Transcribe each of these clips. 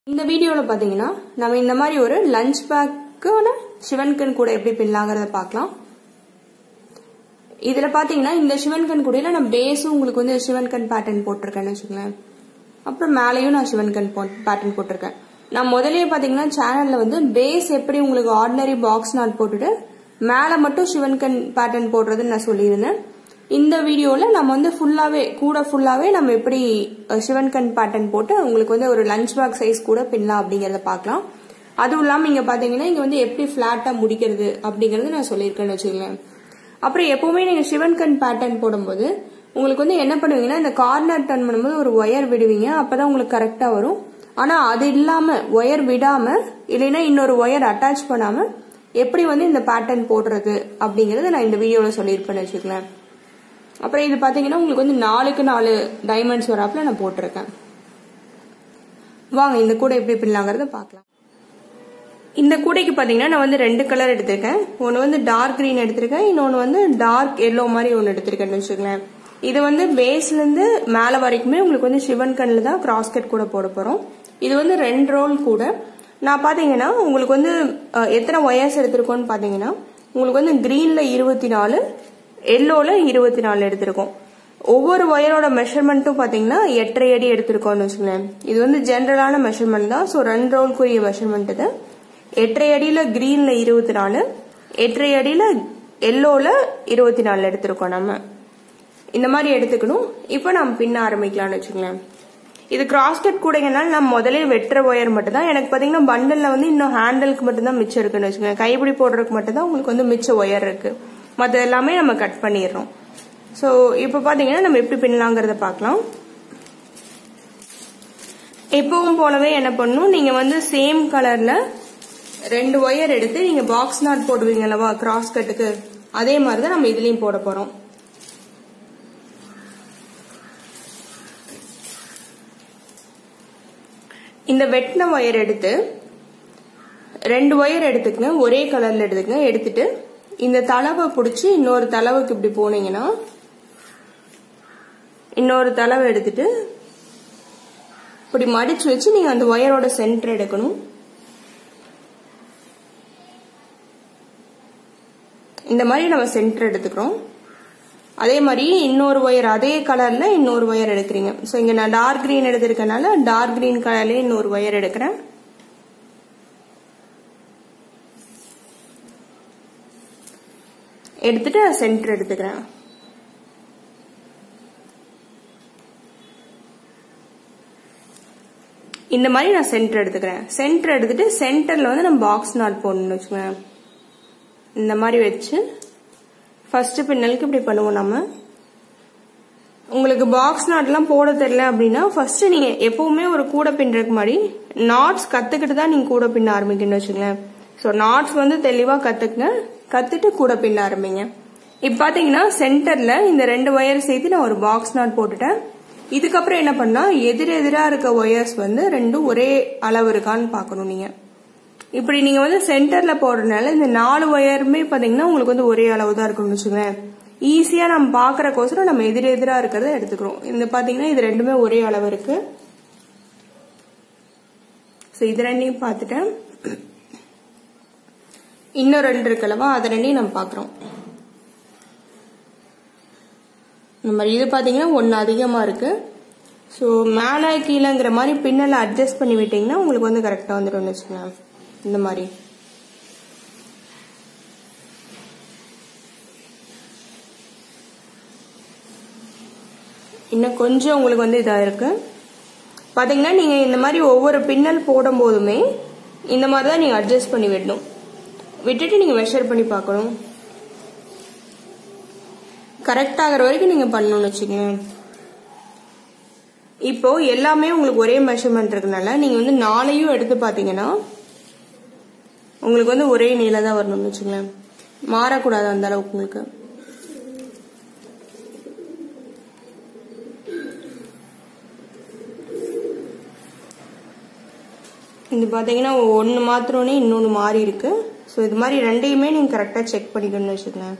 இந்த வீடியோவில் பார்த்தீங்கன்னா நம்ம இந்த மாதிரி ஒரு லஞ்ச் பேக்கான சிவன்கன் கூட எப்படி பின்னலாங்கிறத பார்க்கலாம் இதில் பார்த்தீங்கன்னா இந்த சிவன்கன் கூடையில் நான் பேஸும் உங்களுக்கு வந்து சிவன்கன் பேட்டர்ன் போட்டிருக்கேன்னு வச்சுக்கோங்களேன் அப்புறம் மேலேயும் நான் சிவன்கன் பேட்டர்ன் போட்டிருக்கேன் நான் முதலே பார்த்தீங்கன்னா சேனலில் வந்து பேஸ் எப்படி உங்களுக்கு ஆர்டினரி பாக்ஸ் நாட் போட்டுட்டு மேலே மட்டும் சிவன்கன் பேட்டர்ன் போடுறதுன்னு நான் சொல்லியிருந்தேன் இந்த வீடியோவில் நம்ம வந்து ஃபுல்லாகவே கூட ஃபுல்லாகவே நம்ம எப்படி சிவன்கன் பேட்டர்ன் போட்டு உங்களுக்கு வந்து ஒரு லஞ்ச் பேக் சைஸ் கூட பின்னலாம் அப்படிங்கிறத பார்க்கலாம் அதுவும் இல்லாமல் இங்கே பார்த்தீங்கன்னா இங்கே வந்து எப்படி ஃப்ளாட்டாக முடிக்கிறது அப்படிங்கிறது நான் சொல்லியிருக்கேன்னு வச்சுக்கோங்களேன் அப்புறம் எப்பவுமே நீங்கள் சிவன்கன் பேட்டர்ன் போடும்போது உங்களுக்கு வந்து என்ன பண்ணுவீங்கன்னா இந்த கார்னர் டர்ன் பண்ணும்போது ஒரு ஒயர் விடுவீங்க அப்பதான் உங்களுக்கு கரெக்டாக வரும் ஆனால் அது இல்லாமல் ஒயர் விடாம இல்லைன்னா இன்னொரு ஒயர் அட்டாச் பண்ணாம எப்படி வந்து இந்த பேட்டர்ன் போடுறது அப்படிங்கறத நான் இந்த வீடியோவில் சொல்லியிருப்பேன்னு வச்சுக்கலாம் அப்புறம் இது பார்த்தீங்கன்னா உங்களுக்கு வந்து நாலுக்கு நாலு டைமண்ட்ஸ் வராப்புல நான் போட்டிருக்கேன் வாங்க இந்த கூடை எப்படி பின்னலாங்கிறத பார்க்கலாம் இந்த கூடைக்கு பார்த்தீங்கன்னா நான் வந்து ரெண்டு கலர் எடுத்திருக்கேன் ஒன்று வந்து டார்க் க்ரீன் எடுத்திருக்கேன் இன்னொன்று வந்து டார்க் எல்லோ மாதிரி ஒன்று எடுத்திருக்கேன்னு வச்சுக்கோங்களேன் இது வந்து பேஸ்லேருந்து மேலே வரைக்குமே உங்களுக்கு வந்து சிவன் கண்ணில் தான் கிராஸ் கட் கூட போட போகிறோம் இது வந்து ரெண்டு ரோல் கூட நான் பார்த்தீங்கன்னா உங்களுக்கு வந்து எத்தனை ஒயர்ஸ் எடுத்திருக்கோன்னு பார்த்தீங்கன்னா உங்களுக்கு வந்து க்ரீனில் இருபத்தி நாலு எல்லோவில் இருபத்தி நாலு எடுத்திருக்கோம் ஒவ்வொரு ஒயரோட மெஷர்மெண்ட்டும் பார்த்தீங்கன்னா எட்டரை அடி எடுத்திருக்கோம்னு வச்சுக்கோங்களேன் இது வந்து ஜென்ரலான மெஷர்மெண்ட் தான் ஸோ ரெண்டு ரோல்க்குரிய மெஷர்மெண்ட் இது எட்டரை அடியில் க்ரீனில் இருபத்தி நாலு எட்டரை அடியில் எல்லோவில் இருபத்தி நாலு எடுத்திருக்கோம் நம்ம இந்த மாதிரி எடுத்துக்கணும் இப்போ நம்ம பின்ன ஆரம்பிக்கலாம்னு வச்சுக்கோங்களேன் இது கிராஸ் கட் கூடங்கனால நான் முதலே வெட்டுற ஒயர் மட்டும் தான் எனக்கு பார்த்தீங்கன்னா பண்டலில் வந்து இன்னும் ஹேண்டலுக்கு மட்டும் தான் மிச்சம் இருக்குன்னு வச்சுக்கோங்க கைப்பிடி போடுறதுக்கு மட்டும் தான் உங்களுக்கு வந்து மிச்ச ஒயர் இருக்கு மற்ற எல்லாமே நம்ம கட் பண்ணிடுறோம் ஸோ இப்போ பார்த்தீங்கன்னா நம்ம எப்படி பின்னலாங்கிறத பார்க்கலாம் எப்பவும் போலவே என்ன பண்ணணும் நீங்கள் வந்து சேம் கலரில் ரெண்டு ஒயர் எடுத்து நீங்கள் பாக்ஸ் நாட் போடுவீங்க அல்லவா கிராஸ் கட்டுக்கு அதே மாதிரி தான் நம்ம இதுலேயும் போட போகிறோம் இந்த வெட்டின ஒயர் எடுத்து ரெண்டு ஒயர் எடுத்துக்கங்க ஒரே கலர்ல எடுத்துக்கங்க எடுத்துட்டு இந்த தளவை பிடிச்சி இன்னொரு தளவுக்கு இப்படி போனீங்கன்னா இன்னொரு தளவை எடுத்துட்டு இப்படி மடிச்சு வச்சு நீங்க அந்த ஒயரோட சென்டர் எடுக்கணும் இந்த மாதிரி நம்ம சென்டர் எடுத்துக்கிறோம் அதே மாதிரி இன்னொரு ஒயர் அதே கலர்ல இன்னொரு ஒயர் எடுக்கிறீங்க ஸோ இங்க நான் டார்க் கிரீன் எடுத்திருக்கனால டார்க் கிரீன் கலர்லயே இன்னொரு ஒயர் எடுக்கிறேன் எடுத்துட்டு சென்டர் எடுத்துக்கிறேன் இந்த மாதிரி நான் சென்டர் எடுத்துக்கிறேன் சென்டர் எடுத்துட்டு சென்டர்ல வந்து நம்ம பாக்ஸ் நாட் போடணும்னு வச்சுக்கோங்க இந்த மாதிரி வச்சு ஃபர்ஸ்ட் பின்னலுக்கு இப்படி பண்ணுவோம் நம்ம உங்களுக்கு பாக்ஸ் நாட்லாம் போட தெரியல அப்படின்னா ஃபர்ஸ்ட் நீங்க எப்பவுமே ஒரு கூடை பின்னுறதுக்கு முன்னாடி நாட்ஸ் கத்துக்கிட்டு தான் நீங்க கூட பின்ன ஆரம்பிக்கணும்னு வச்சுங்களேன் ஸோ நாட்ஸ் வந்து தெளிவா கத்துக்குங்க கத்துட்டு கூட பின்ன ஆரம்பிங்க இப்போ பாத்தீங்கன்னா சென்டர்ல இந்த ரெண்டு ஒயர் சேர்த்து நான் ஒரு பாக்ஸ் நாட் போட்டுட்டேன் இதுக்கப்புறம் என்ன பண்ணா எதிர் எதிரா இருக்க ஒயர்ஸ் வந்து ரெண்டும் ஒரே அளவு இருக்கான்னு பார்க்கணும் நீங்க இப்படி நீங்க வந்து சென்டர்ல போடுறதுனால இந்த நாலு ஒயருமே பாத்தீங்கன்னா உங்களுக்கு வந்து ஒரே அளவு தான் இருக்கணும்னு வச்சுக்கோங்களேன் ஈஸியா நம்ம பாக்குறக்கோசரம் நம்ம எதிர் எதிரா இருக்கிறத எடுத்துக்கிறோம் இந்த பாத்தீங்கன்னா இது ரெண்டுமே ஒரே அளவு இருக்கு ஸோ இது ரெண்டையும் பார்த்துட்டேன் இன்னும் ரெண்டு இருக்கலவா அதை ரெண்டையும் நம்ம பார்க்குறோம் இந்த மாதிரி இது பார்த்தீங்கன்னா ஒன்று அதிகமாக இருக்கு ஸோ மேலே கீழேங்கிற மாதிரி பின்னலை அட்ஜஸ்ட் பண்ணி விட்டிங்கன்னா உங்களுக்கு வந்து கரெக்டாக வந்துடும் வச்சுக்கோங்களேன் இந்த மாதிரி இன்னும் கொஞ்சம் உங்களுக்கு வந்து இதாக இருக்கு பார்த்தீங்கன்னா நீங்கள் இந்த மாதிரி ஒவ்வொரு பின்னல் போடும் போதுமே இந்த மாதிரி தான் நீங்கள் அட்ஜஸ்ட் பண்ணி விடணும் விட்டுட்டு நீங்கள் மெஷர் பண்ணி பார்க்கணும் கரெக்ட் ஆகிற வரைக்கும் நீங்கள் பண்ணணும்னு வச்சுக்கோங்க இப்போ எல்லாமே உங்களுக்கு ஒரே மெஷர்மெண்ட் இருக்கனால நீங்கள் வந்து நாளையும் எடுத்து பார்த்தீங்கன்னா உங்களுக்கு வந்து ஒரே நீளம் தான் வரணும்னு வச்சுங்களேன் மாறக்கூடாது அந்த அளவுக்கு உங்களுக்கு இது பார்த்தீங்கன்னா ஒன்று மாத்திரம்னே இன்னொன்று மாறி இருக்கு ஸோ இது மாதிரி ரெண்டையுமே நீங்கள் கரெக்டாக செக் பண்ணிக்கணும்னு வச்சுக்கோங்களேன்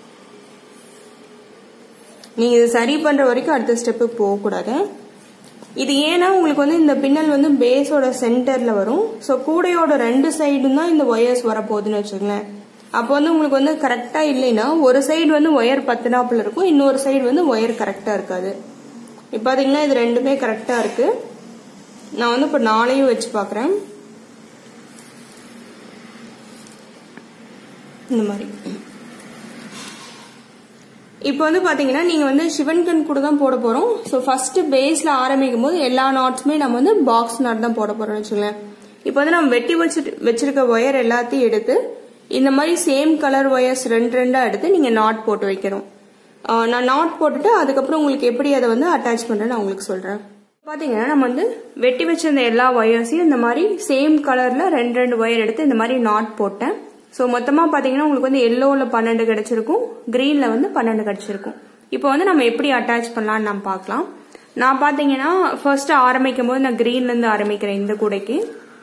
நீங்கள் இது சரி பண்ணுற வரைக்கும் அடுத்த ஸ்டெப்பு போகக்கூடாது இது ஏன்னா உங்களுக்கு வந்து இந்த பின்னல் வந்து பேஸோட சென்டர்ல வரும் ஸோ கூடையோட ரெண்டு சைடும் தான் இந்த ஒயர்ஸ் வரப்போகுதுன்னு வச்சுக்கோங்களேன் அப்போ வந்து உங்களுக்கு வந்து கரெக்டா இல்லைன்னா ஒரு சைடு வந்து ஒயர் பத்துனாப்புல இருக்கும் இன்னொரு சைடு வந்து ஒயர் கரெக்டா இருக்காது இப்போ பாத்தீங்கன்னா இது ரெண்டுமே கரெக்டா இருக்கு நான் வந்து இப்போ நாளையும் வச்சு பார்க்குறேன் இந்த மாதிரி இப்போ வந்து பாத்தீங்கன்னா நீங்க வந்து சிவன்கண் கூட தான் போட போறோம் ஸோ ஃபர்ஸ்ட் பேஸ்ல ஆரம்பிக்கும் போது எல்லா நாட்ஸுமே நம்ம வந்து பாக்ஸ் நாட் தான் போட போறோம்னு வச்சுக்கோங்களேன் இப்போ வந்து நம்ம வெட்டி வச்சுட்டு வச்சிருக்க ஒயர் எல்லாத்தையும் எடுத்து இந்த மாதிரி சேம் கலர் ஒயர்ஸ் ரெண்டு ரெண்டா எடுத்து நீங்க நாட் போட்டு வைக்கணும் ஆஹ் நான் நாட் போட்டுட்டு அதுக்கப்புறம் உங்களுக்கு எப்படி அதை வந்து அட்டாச் பண்றேன்னு நான் உங்களுக்கு சொல்றேன் பாத்தீங்கன்னா நம்ம வந்து வெட்டி வச்சிருந்த எல்லா ஒயர்ஸையும் இந்த மாதிரி சேம் கலர்ல ரெண்டு ரெண்டு ஒயர் எடுத்து இந்த மாதிரி நாட் போட்டேன் ஸோ மொத்தமாக பார்த்தீங்கன்னா உங்களுக்கு வந்து எல்லோவில் பன்னெண்டு கிடைச்சிருக்கும் க்ரீனில் வந்து பன்னெண்டு கிடைச்சிருக்கும் இப்போ வந்து நம்ம எப்படி அட்டாச் பண்ணலாம்னு நம்ம பார்க்கலாம் நான் பார்த்தீங்கன்னா ஃபர்ஸ்ட் ஆரம்பிக்கும் போது நான் க்ரீன்லேருந்து ஆரம்பிக்கிறேன் இந்த கூடைக்கு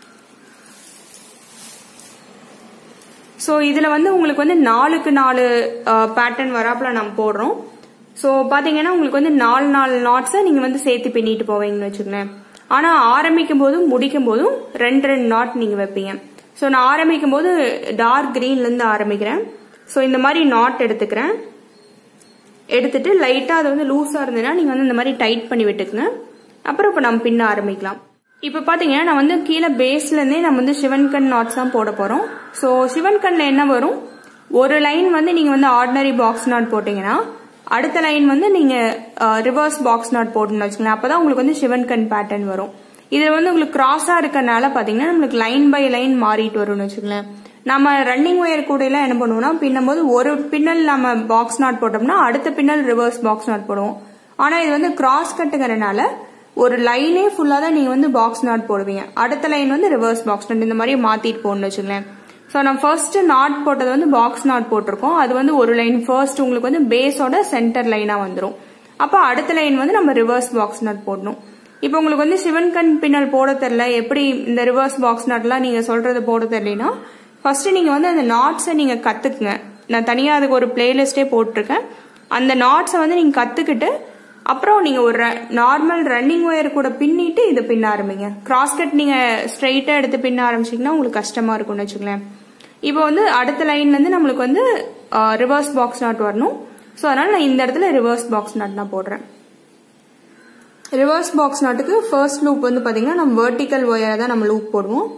ஸோ இதில் வந்து உங்களுக்கு வந்து நாலுக்கு நாலு பேட்டர்ன் வராப்புல நம்ம போடுறோம் ஸோ பார்த்தீங்கன்னா உங்களுக்கு வந்து நாலு நாலு நாட்ஸை நீங்கள் வந்து சேர்த்து பின்னிட்டு போவீங்கன்னு வச்சுக்கோங்களேன் ஆனால் ஆரம்பிக்கும் போதும் முடிக்கும் போதும் ரெண்டு ரெண்டு நாட் நீங்கள் வைப்பீங்க ஸோ நான் ஆரம்பிக்கும் போது டார்க் க்ரீன்லேருந்து ஆரம்பிக்கிறேன் ஸோ இந்த மாதிரி நாட் எடுத்துக்கிறேன் எடுத்துட்டு லைட்டாக அது வந்து லூஸாக இருந்ததுன்னா நீங்கள் வந்து இந்த மாதிரி டைட் பண்ணி விட்டுக்குங்க அப்புறம் இப்போ நம்ம பின்ன ஆரம்பிக்கலாம் இப்போ பார்த்தீங்கன்னா நான் வந்து கீழே பேஸ்லேருந்தே நம்ம வந்து சிவன்கண் நாட்ஸ் தான் போட போகிறோம் ஸோ சிவன்கண்ணில் என்ன வரும் ஒரு லைன் வந்து நீங்கள் வந்து ஆர்டினரி பாக்ஸ் நாட் போட்டிங்கன்னா அடுத்த லைன் வந்து நீங்கள் ரிவர்ஸ் பாக்ஸ் நாட் போட்டுன்னு வச்சுக்கலாம் அப்போ தான் உங்களுக்கு வந்து சிவன்கண் பேட்டர்ன் வரும் இதுல வந்து உங்களுக்கு கிராஸா இருக்கறனால பாத்தீங்கன்னா நம்மளுக்கு லைன் பை லைன் மாறிட்டு வரும்னு வச்சுக்கோங்களேன் நம்ம ரன்னிங் ஒயர் கூட எல்லாம் என்ன பண்ணுவோம்னா பின்னும் போது ஒரு பின்னல் நம்ம பாக்ஸ் நாட் போட்டோம்னா அடுத்த பின்னல் ரிவர்ஸ் பாக்ஸ் நாட் போடுவோம் ஆனா இது வந்து கிராஸ் கட்டுங்கிறனால ஒரு லைனே ஃபுல்லா தான் நீங்க வந்து பாக்ஸ் நாட் போடுவீங்க அடுத்த லைன் வந்து ரிவர்ஸ் பாக்ஸ் நாட் இந்த மாதிரி மாத்திட்டு போகணும்னு வச்சுக்கோங்களேன் ஸோ நம்ம ஃபர்ஸ்ட் நாட் போட்டது வந்து பாக்ஸ் நாட் போட்டிருக்கோம் அது வந்து ஒரு லைன் ஃபர்ஸ்ட் உங்களுக்கு வந்து பேஸோட சென்டர் லைனா வந்துடும் அப்போ அடுத்த லைன் வந்து நம்ம ரிவர்ஸ் பாக்ஸ் நாட் போடணும் இப்போ உங்களுக்கு வந்து சிவன்கண் பின்னல் போட தெரில எப்படி இந்த ரிவர்ஸ் பாக்ஸ் நாட்லாம் நீங்க சொல்றது போட தெரியலனா ஃபர்ஸ்ட் நீங்க வந்து அந்த நாட்ஸை நீங்க கத்துக்குங்க நான் தனியா அதுக்கு ஒரு பிளேலிஸ்டே போட்டிருக்கேன் அந்த நாட்ஸை வந்து நீங்க கத்துக்கிட்டு அப்புறம் நீங்க ஒரு நார்மல் ரன்னிங் ஒயர் கூட பின்னிட்டு இதை பின்ன ஆரம்பிங்க கிராஸ் கட் நீங்க ஸ்ட்ரைட்டா எடுத்து பின்ன ஆரம்பிச்சீங்கன்னா உங்களுக்கு கஷ்டமா இருக்கும்னு வச்சுக்கலேன் இப்போ வந்து அடுத்த லைன்ல இருந்து நம்மளுக்கு வந்து ரிவர்ஸ் பாக்ஸ் நாட் வரணும் ஸோ அதனால நான் இந்த இடத்துல ரிவர்ஸ் பாக்ஸ் நாட் நான் போடுறேன் ரிவர்ஸ் பாக்ஸ் நாட்டுக்கு ஃபர்ஸ்ட் லூப் வந்து பாத்தீங்கன்னா நம்ம வெர்டிக்கல் ஒயரை தான் நம்ம லூப் போடுவோம்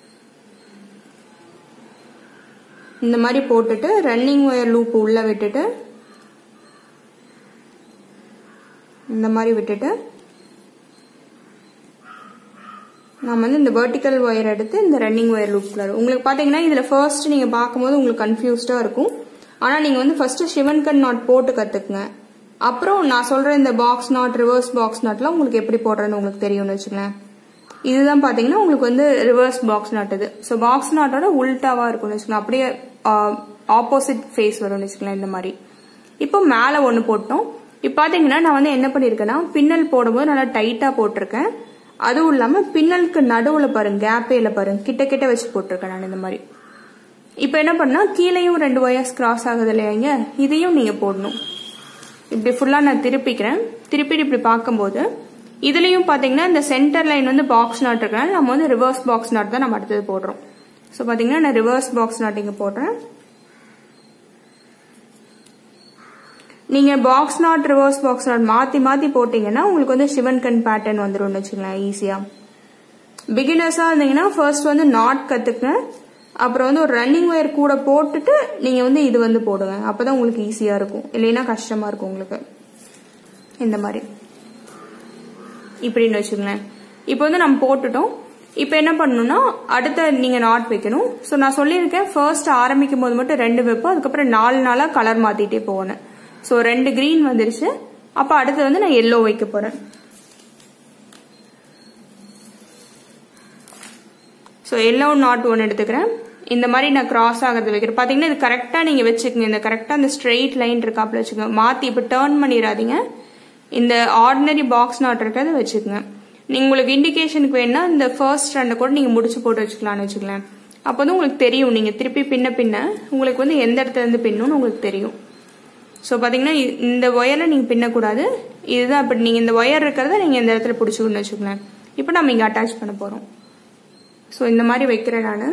இந்த மாதிரி போட்டுட்டு ரன்னிங் ஒயர் லூப் உள்ள விட்டுட்டு இந்த மாதிரி விட்டுட்டு நம்ம வந்து இந்த வெர்டிக்கல் ஒயர் எடுத்து இந்த ரன்னிங் ஒயர் லூப்ல உங்களுக்கு பாத்தீங்கன்னா இதுல ஃபர்ஸ்ட் நீங்க பார்க்கும்போது உங்களுக்கு கன்ஃபியூஸ்டா இருக்கும் ஆனா நீங்க வந்து ஃபர்ஸ்ட் சிவன்கண் நாட் போட்டு கத்துக்குங்க அப்புறம் நான் சொல்ற இந்த பாக்ஸ் நாட் ரிவர்ஸ் பாக்ஸ் நாட்லாம் உங்களுக்கு எப்படி போடுறேன்னு உங்களுக்கு தெரியும்னு வச்சுக்கலேன் இதுதான் பாத்தீங்கன்னா உங்களுக்கு வந்து ரிவர்ஸ் பாக்ஸ் நாட் இது ஸோ பாக்ஸ் நாட்டோட உல்டாவா இருக்கும்னு வச்சுக்கலாம் அப்படியே ஆப்போசிட் ஃபேஸ் வரும்னு வச்சுக்கலாம் இந்த மாதிரி இப்போ மேலே ஒன்று போட்டோம் இப்போ பார்த்தீங்கன்னா நான் வந்து என்ன பண்ணியிருக்கேன்னா பின்னல் போடும்போது நல்லா டைட்டாக போட்டிருக்கேன் அதுவும் இல்லாமல் பின்னலுக்கு நடுவில் பாருங்க கேப்பே இல்லை பாருங்க கிட்ட கிட்ட வச்சு போட்டிருக்கேன் நான் இந்த மாதிரி இப்போ என்ன பண்ணா கீழேயும் ரெண்டு ஒயர்ஸ் கிராஸ் ஆகுது இல்லையாங்க இதையும் நீங்கள் போடணும் இப்படி ஃபுல்லாக நான் திருப்பிக்கிறேன் திருப்பிட்டு இப்படி பார்க்கும்போது இதுலயும் பாத்தீங்கன்னா இந்த சென்டர் லைன் வந்து பாக்ஸ் நாட் இருக்கனால நம்ம வந்து ரிவர்ஸ் பாக்ஸ் நாட் தான் நம்ம அடுத்தது போடுறோம் ஸோ பாத்தீங்கன்னா நான் ரிவர்ஸ் பாக்ஸ் நாட் இங்க போடுறேன் நீங்க box knot reverse box knot மாத்தி மாத்தி போட்டீங்கன்னா உங்களுக்கு வந்து சிவன்கண் பேட்டர்ன் வந்துடும் வச்சுக்கலாம் ஈஸியா பிகினர்ஸா இருந்தீங்கன்னா ஃபர்ஸ்ட் வந்து நாட் கத்துக்குங்க அப்புறம் வந்து ஒரு ரன்னிங் ஒயர் கூட போட்டுட்டு நீங்க வந்து இது வந்து போடுங்க அப்பதான் உங்களுக்கு ஈஸியா இருக்கும் இல்லைன்னா கஷ்டமா இருக்கும் உங்களுக்கு இந்த மாதிரி இப்படின்னு வச்சுக்கங்களேன் இப்போ வந்து நம்ம போட்டுட்டோம் இப்போ என்ன பண்ணணும்னா அடுத்த நீங்க நாட் வைக்கணும் ஸோ நான் சொல்லியிருக்கேன் ஃபர்ஸ்ட் ஆரம்பிக்கும் போது மட்டும் ரெண்டு வைப்போம் அதுக்கப்புறம் நாலு நாளா கலர் மாத்திட்டே போகணும் ஸோ ரெண்டு கிரீன் வந்துருச்சு அப்போ அடுத்து வந்து நான் எல்லோ வைக்க போறேன் ஸோ எல்லோ நாட் ஒன்று எடுத்துக்கிறேன் இந்த மாதிரி நான் கிராஸ் ஆகிறது வைக்கிறேன் பார்த்தீங்கன்னா இது கரெக்டாக நீங்கள் வச்சுக்கோங்க இந்த கரெக்டாக அந்த ஸ்ட்ரெயிட் லைன் இருக்காப்புல வச்சுக்கோங்க மாற்றி இப்போ டேர்ன் பண்ணிடாதீங்க இந்த ஆர்டினரி பாக்ஸ் நாட் இருக்கிறத வச்சுக்கோங்க நீங்க உங்களுக்கு இண்டிகேஷனுக்கு வேணா இந்த ஃபர்ஸ்ட் ரெண்டை கூட நீங்க முடிச்சு போட்டு வச்சுக்கலாம்னு வச்சுக்கலாம் அப்போ வந்து உங்களுக்கு தெரியும் நீங்க திருப்பி பின்ன பின்ன உங்களுக்கு வந்து எந்த இடத்துல இருந்து பின்னணும்னு உங்களுக்கு தெரியும் ஸோ பாத்தீங்கன்னா இந்த ஒயரை நீங்க பின்னக்கூடாது இதுதான் இப்படி நீங்கள் இந்த ஒயர் இருக்கிறத நீங்கள் இந்த இடத்துல பிடிச்சிக்கணும்னு வச்சுக்கோங்களேன் இப்போ நம்ம இங்கே அட்டாச் பண்ண போகிறோம் ஸோ இந்த மாதிரி வைக்கிறேன் நான்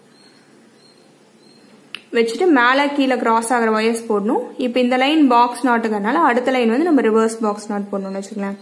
வச்சுட்டு மேலே கீழே கிராஸ் ஆகிற ஒயர்ஸ் போடணும் இப்போ இந்த லைன் பாக்ஸ் நாட்டுக்கிறதுனால அடுத்த லைன் வந்து நம்ம ரிவர்ஸ் பாக்ஸ் நாட் போடணும்னு வச்சுக்கலாம்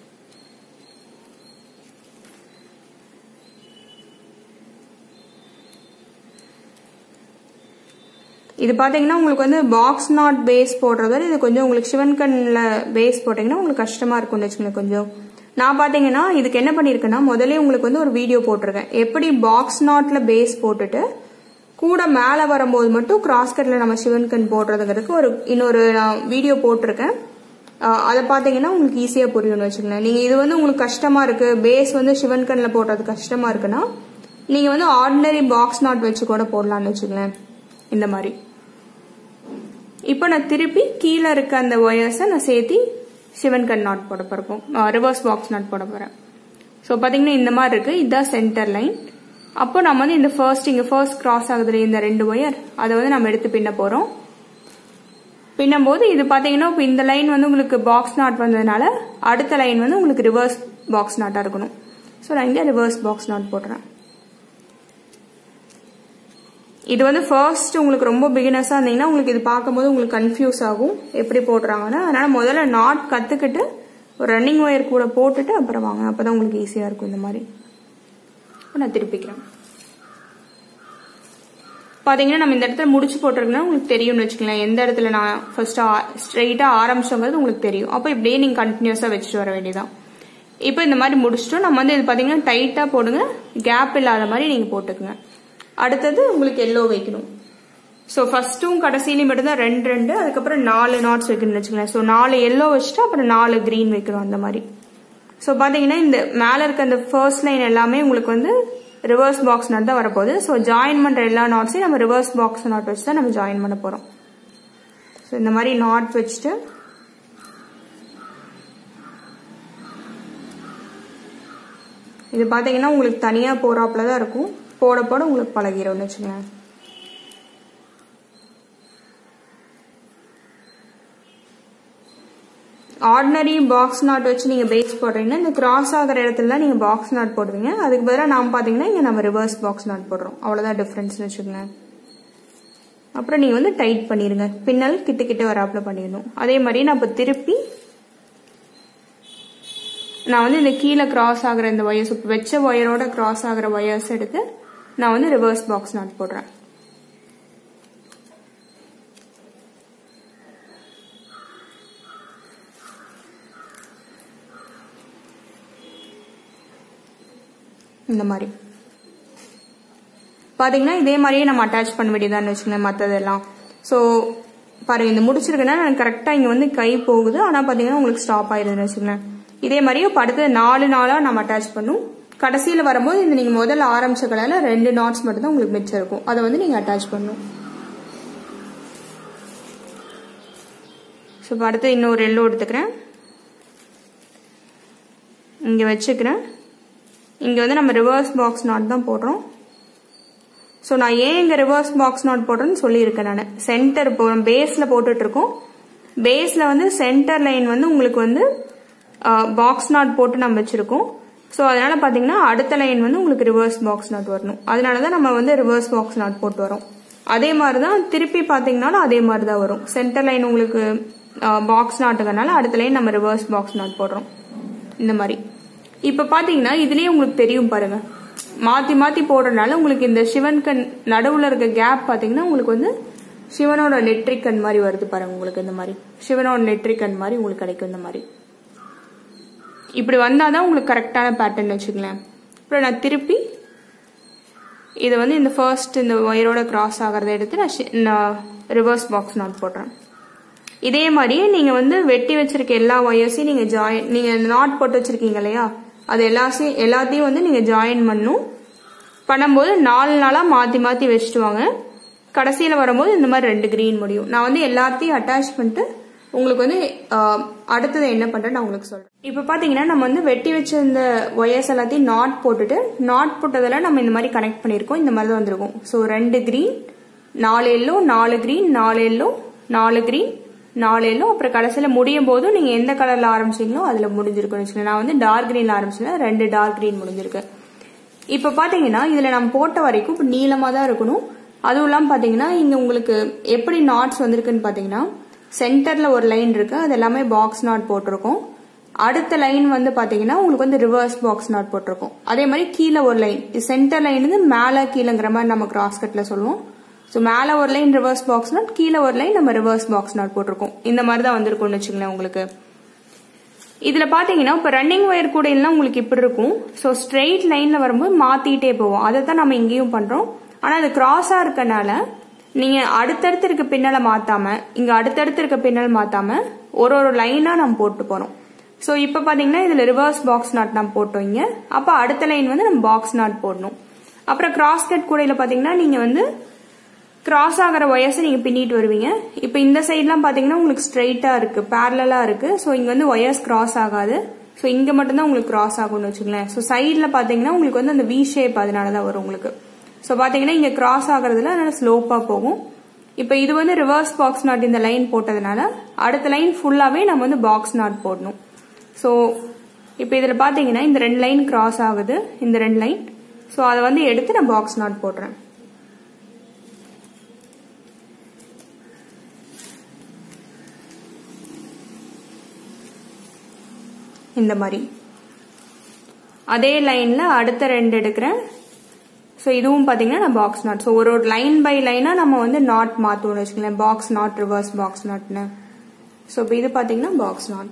இது பார்த்தீங்கன்னா உங்களுக்கு வந்து பாக்ஸ் நாட் பேஸ் போடுறத இது கொஞ்சம் உங்களுக்கு சிவன்கண்ணில் பேஸ் போட்டிங்கன்னா உங்களுக்கு கஷ்டமாக இருக்கும்னு வச்சுக்கோங்க கொஞ்சம் நான் பார்த்தீங்கன்னா இதுக்கு என்ன பண்ணியிருக்கேன்னா முதலே உங்களுக்கு வந்து ஒரு வீடியோ போட்டிருக்கேன் எப்படி பாக்ஸ் நாட்ல பேஸ் போட்டுட்டு கூட மேலே வரும்போது மட்டும் கிராஸ் கட்டில் நம்ம சிவன்கண் போடுறதுங்கிறதுக்கு ஒரு இன்னொரு நான் வீடியோ போட்டிருக்கேன் அதை பார்த்தீங்கன்னா உங்களுக்கு ஈஸியாக புரியும்னு வச்சுக்கோங்களேன் நீங்கள் இது வந்து உங்களுக்கு கஷ்டமாக இருக்குது பேஸ் வந்து சிவன்கண்ணில் போடுறது கஷ்டமாக இருக்குன்னா நீங்கள் வந்து ஆர்டினரி பாக்ஸ் நாட் வச்சு கூட போடலான்னு வச்சுக்கோங்களேன் இந்த மாதிரி இப்போ நான் திருப்பி கீழே இருக்க அந்த ஒயர்ஸை நான் சேர்த்தி சிவன் கண் நாட் போட போகிறோம் ரிவர்ஸ் பாக்ஸ் நாட் போட போகிறேன் ஸோ பார்த்தீங்கன்னா இந்த மாதிரி இருக்குது இதுதான் சென்டர் லைன் அப்போ நம்ம வந்து இந்த ஃபர்ஸ்ட் இங்கே ஃபர்ஸ்ட் கிராஸ் ஆகுதுல இந்த ரெண்டு ஒயர் அதை வந்து நம்ம எடுத்து பின்ன போகிறோம் பின்னும்போது இது பார்த்தீங்கன்னா இப்போ இந்த லைன் வந்து உங்களுக்கு பாக்ஸ் நாட் வந்ததுனால அடுத்த லைன் வந்து உங்களுக்கு ரிவர்ஸ் பாக்ஸ் நாட்டாக இருக்கணும் ஸோ நான் இங்கே ரிவர்ஸ் பாக்ஸ் நாட் போடுறேன் இது வந்து ஃபர்ஸ்ட் உங்களுக்கு ரொம்ப பிகினர்ஸாக இருந்தீங்கன்னா உங்களுக்கு இது பார்க்கும்போது உங்களுக்கு கன்ஃபியூஸ் ஆகும் எப்படி போடுறாங்கன்னா அதனால முதல்ல நாட் கற்றுக்கிட்டு ஒரு ரன்னிங் ஒயர் கூட போட்டுட்டு அப்புறம் வாங்க அப்போ தான் உங்களுக்கு ஈஸியாக இருக்கும் இந்த மாதிரி இப்போ நான் திருப்பிக்கிறேன் பார்த்தீங்கன்னா நம்ம இந்த இடத்துல முடிச்சு போட்டிருக்கோம்னா உங்களுக்கு தெரியும்னு வச்சுக்கலாம் எந்த இடத்துல நான் ஃபர்ஸ்ட் ஸ்ட்ரெயிட்டாக ஆரம்பிச்சோங்கிறது உங்களுக்கு தெரியும் அப்போ இப்படியே நீங்கள் கண்டினியூஸாக வச்சுட்டு வர வேண்டியதான் இப்போ இந்த மாதிரி முடிச்சிட்டோம் நம்ம வந்து இது பார்த்தீங்கன்னா டைட்டாக போடுங்க கேப் இல்லாத மாதிரி நீங்கள் போட்டுக்குங்க அடுத்தது உங்களுக்கு எல்லோ வைக்கணும் ஸோ ஃபர்ஸ்ட்டும் கடைசியிலையும் மட்டும்தான் ரெண்டு ரெண்டு அதுக்கப்புறம் நாலு நாட்ஸ் வைக்கணும்னு வச்சுக்கலாம் ஸோ நாலு எல்லோ வச்சுட்டு அப்புறம் நாலு க்ரீன் வைக்கணும் அந்த மாதிரி ஸோ பார்த்தீங்கன்னா இந்த மேலே இருக்க அந்த ஃபர்ஸ்ட் லைன் எல்லாமே உங்களுக்கு வந்து ரிவர்ஸ் பாக்ஸ் நாட் தான் வரப்போகுது ஸோ ஜாயின் பண்ணுற எல்லா நாட்ஸையும் நம்ம ரிவர்ஸ் பாக்ஸ் நாட் வச்சு தான் நம்ம ஜாயின் பண்ண போகிறோம் ஸோ இந்த மாதிரி நாட் வச்சுட்டு இது பார்த்தீங்கன்னா உங்களுக்கு தனியாக போகிறாப்புல தான் இருக்கும் போட போட உங்களுக்கு பழகிடும்னு வச்சுங்களேன் ஆர்டினரி பாக்ஸ் நாட் வச்சு நீங்கள் பேஸ் போடுறீங்கன்னா இந்த கிராஸ் ஆகிற இடத்துல தான் நீங்கள் பாக்ஸ் நாட் போடுவீங்க அதுக்கு பதிலாக நாம் பார்த்தீங்கன்னா இங்கே நம்ம ரிவர்ஸ் பாக்ஸ் நாட் போடுறோம் அவ்வளோதான் டிஃப்ரென்ஸ்னு வச்சுக்கோங்க அப்புறம் நீங்கள் வந்து டைட் பண்ணிடுங்க பின்னல் கிட்ட கிட்ட வராப்புல பண்ணிடணும் அதே மாதிரி நான் இப்போ திருப்பி நான் வந்து இந்த கீழே கிராஸ் ஆகிற இந்த ஒயர்ஸ் இப்போ வச்ச ஒயரோட கிராஸ் ஆகிற ஒயர்ஸ் எடுத்து நான் வந்து ரிவர்ஸ் பாக்ஸ் நாட் போடுறேன் இந்த மாதிரி பாத்தீங்கன்னா இதே மாதிரியே நம்ம அட்டாச் பண்ண வேண்டியதான்னு வச்சுக்கோங்க மற்றதெல்லாம் ஸோ பாருங்க இந்த முடிச்சிருக்கேன்னா எனக்கு கரெக்டாக இங்கே வந்து கை போகுது ஆனால் பார்த்தீங்கன்னா உங்களுக்கு ஸ்டாப் ஆயிடுதுன்னு வச்சுக்கோங்களேன் இதே மாதிரியே இப்போ அடுத்தது நாலு நாளாக நம்ம அட்டாச் பண்ணும் கடைசியில் வரும்போது இந்த நீங்கள் முதல்ல ஆரம்பிச்ச கடையில் ரெண்டு நாட்ஸ் மட்டும் தான் உங்களுக்கு மிச்சம் இருக்கும் அதை வந்து நீங்கள் அட்டாச் பண்ணணும் ஸோ இப்போ அடுத்து இன்னொரு எல்லோ எடுத்துக்கிறேன் இங்கே வச்சுக்கிறேன் இங்கே வந்து நம்ம ரிவர்ஸ் பாக்ஸ் நாட் தான் போடுறோம் ஸோ நான் ஏன் இங்கே ரிவர்ஸ் பாக்ஸ் நாட் போடுறேன்னு சொல்லியிருக்கேன் நான் சென்டர் இப்போ பேஸில் போட்டுட்ருக்கோம் பேஸில் வந்து சென்டர் லைன் வந்து உங்களுக்கு வந்து பாக்ஸ் நாட் போட்டு நம்ம வச்சுருக்கோம் ஸோ அதனால் பார்த்தீங்கன்னா அடுத்த லைன் வந்து உங்களுக்கு ரிவர்ஸ் பாக்ஸ் நாட் வரணும் அதனால தான் நம்ம வந்து ரிவர்ஸ் பாக்ஸ் நாட் போட்டு வரோம் அதே மாதிரி தான் திருப்பி பார்த்தீங்கன்னாலும் அதே மாதிரி தான் வரும் சென்டர் லைன் உங்களுக்கு பாக்ஸ் நாட்டுக்கனால அடுத்த லைன் நம்ம ரிவர்ஸ் பாக்ஸ் நாட் போடுறோம் இந்த மாதிரி இப்போ பார்த்தீங்கன்னா இதுலேயே உங்களுக்கு தெரியும் பாருங்க மாற்றி மாற்றி போடுறதுனால உங்களுக்கு இந்த சிவன் கண் நடுவில் இருக்க கேப் பார்த்தீங்கன்னா உங்களுக்கு வந்து சிவனோட நெட்ரிக் கண் மாதிரி வருது பாருங்க உங்களுக்கு இந்த மாதிரி சிவனோட நெட்ரிக் கண் மாதிரி உங்களுக்கு கிடைக்கும் இந்த மாதிரி இப்படி வந்தால் தான் உங்களுக்கு கரெக்டான பேட்டர்ன் வச்சுக்கலாம் அப்புறம் நான் திருப்பி இதை வந்து இந்த ஃபர்ஸ்ட் இந்த ஒயரோட கிராஸ் ஆகிறத எடுத்து நான் நான் ரிவர்ஸ் பாக்ஸ் நாட் போடுறேன் இதே மாதிரியே நீங்கள் வந்து வெட்டி வச்சிருக்க எல்லா ஒயர்ஸையும் நீங்கள் ஜாயின் நீங்கள் நாட் போட்டு வச்சிருக்கீங்க இல்லையா அது எல்லாத்தையும் எல்லாத்தையும் வந்து நீங்கள் ஜாயின் பண்ணும் பண்ணும்போது நாலு நாளாக மாற்றி மாற்றி வச்சுட்டு வாங்க கடைசியில் வரும்போது இந்த மாதிரி ரெண்டு க்ரீன் முடியும் நான் வந்து எல்லாத்தையும் அட்டாச் பண்ணிட்டு உங்களுக்கு வந்து அடுத்தது என்ன பண்ணுறேன் நான் உங்களுக்கு சொல்கிறேன் இப்போ பார்த்தீங்கன்னா நம்ம வந்து வெட்டி வச்சிருந்த ஒயர்ஸ் எல்லாத்தையும் நாட் போட்டுட்டு நாட் போட்டதெல்லாம் நம்ம இந்த மாதிரி கனெக்ட் பண்ணியிருக்கோம் இந்த மாதிரி தான் வந்திருக்கும் ஸோ ரெண்டு க்ரீன் நாலு எல்லோ நாலு க்ரீன் நாலு எல்லோ நாலு க்ரீன் நாலு எல்லோ அப்புறம் கடைசியில் முடியும் போதும் நீங்கள் எந்த கலரில் ஆரம்பிச்சீங்களோ அதில் முடிஞ்சிருக்குன்னு வச்சுக்கோங்க நான் வந்து டார்க் க்ரீனில் ஆரம்பிச்சேன் ரெண்டு டார்க் க்ரீன் முடிஞ்சிருக்கு இப்போ பார்த்தீங்கன்னா இதில் நம்ம போட்ட வரைக்கும் இப்போ நீளமாக தான் இருக்கணும் அதுவும் இல்லாமல் பார்த்தீங்கன்னா இங்கே உங்களுக்கு எப்படி நாட்ஸ் வந்திருக்குன்னு பார்த்தீங்கன்னா சென்டரில் ஒரு லைன் இருக்கு அது எல்லாமே பாக்ஸ் நாட் போட்டிருக்கோம் அடுத்த லைன் வந்து பாத்தீங்கன்னா உங்களுக்கு வந்து ரிவர்ஸ் பாக்ஸ் நாட் போட்டிருக்கும் அதே மாதிரி கீழே ஒரு லைன் சென்டர் லைன் வந்து மேலே கீழேங்கிற மாதிரி நம்ம கிராஸ் கட்ல சொல்லுவோம் ஸோ மேலே ஒரு லைன் ரிவர்ஸ் பாக்ஸ் நாட் கீழே ஒரு லைன் நம்ம ரிவர்ஸ் பாக்ஸ் நாட் போட்டிருக்கோம் இந்த மாதிரி தான் வந்திருக்கும்னு வச்சுங்களேன் உங்களுக்கு இதுல பாத்தீங்கன்னா இப்ப ரன்னிங் ஒயர் கூட எல்லாம் உங்களுக்கு இப்படி இருக்கும் ஸோ ஸ்ட்ரெயிட் லைன்ல வரும்போது மாத்திட்டே போவோம் அதை தான் நம்ம இங்கேயும் பண்றோம் ஆனா அது கிராஸா இருக்கனால நீங்க அடுத்தடுத்து இருக்க பின்னலை மாத்தாம இங்க அடுத்தடுத்து இருக்க பின்னல் மாத்தாம ஒரு ஒரு லைனா நம்ம போட்டு போறோம் ஸோ இப்போ பார்த்தீங்கன்னா இதில் ரிவர்ஸ் பாக்ஸ் நாட் நம்ம போட்டோம் இங்க அப்போ அடுத்த லைன் வந்து நம்ம பாக்ஸ் நாட் போடணும் அப்புறம் கிராஸ் கட் கூடையில் பார்த்தீங்கன்னா நீங்கள் வந்து கிராஸ் ஆகிற ஒயர்ஸை நீங்கள் பின்னிட்டு வருவீங்க இப்போ இந்த சைட்லாம் பார்த்தீங்கன்னா உங்களுக்கு ஸ்ட்ரைட்டாக இருக்கு பேரலாக இருக்கு ஸோ இங்கே வந்து ஒயர்ஸ் கிராஸ் ஆகாது ஸோ இங்கே மட்டும்தான் உங்களுக்கு கிராஸ் ஆகும்னு வச்சுங்களேன் ஸோ சைடில் பார்த்தீங்கன்னா உங்களுக்கு வந்து அந்த வி ஷேப் அதனால தான் வரும் உங்களுக்கு ஸோ பார்த்தீங்கன்னா இங்கே கிராஸ் ஆகுறதுல அதனால ஸ்லோப்பாக போகும் இப்போ இது வந்து ரிவர்ஸ் பாக்ஸ் நாட் இந்த லைன் போட்டதுனால அடுத்த லைன் ஃபுல்லாகவே நம்ம வந்து பாக்ஸ் நாட் போடணும் ஸோ இப்போ இதில் பார்த்தீங்கன்னா இந்த ரெண்டு லைன் கிராஸ் ஆகுது இந்த ரெண்டு லைன் ஸோ அதை வந்து எடுத்து நான் பாக்ஸ் நாட் போடுறேன் இந்த மாதிரி அதே லைன்ல அடுத்த ரெண்டு எடுக்கிறேன் ஸோ இதுவும் பார்த்தீங்கன்னா நான் பாக்ஸ் நாட் ஸோ ஒரு ஒரு லைன் பை லைனாக நம்ம வந்து நாட் மாற்றுவோம்னு வச்சுக்கோங்களேன் பாக்ஸ் நாட் ரிவர்ஸ் பாக்ஸ் நாட்னு ஸோ இப்போ இது பார்த்தீங்கன்னா பாக்ஸ் நாட்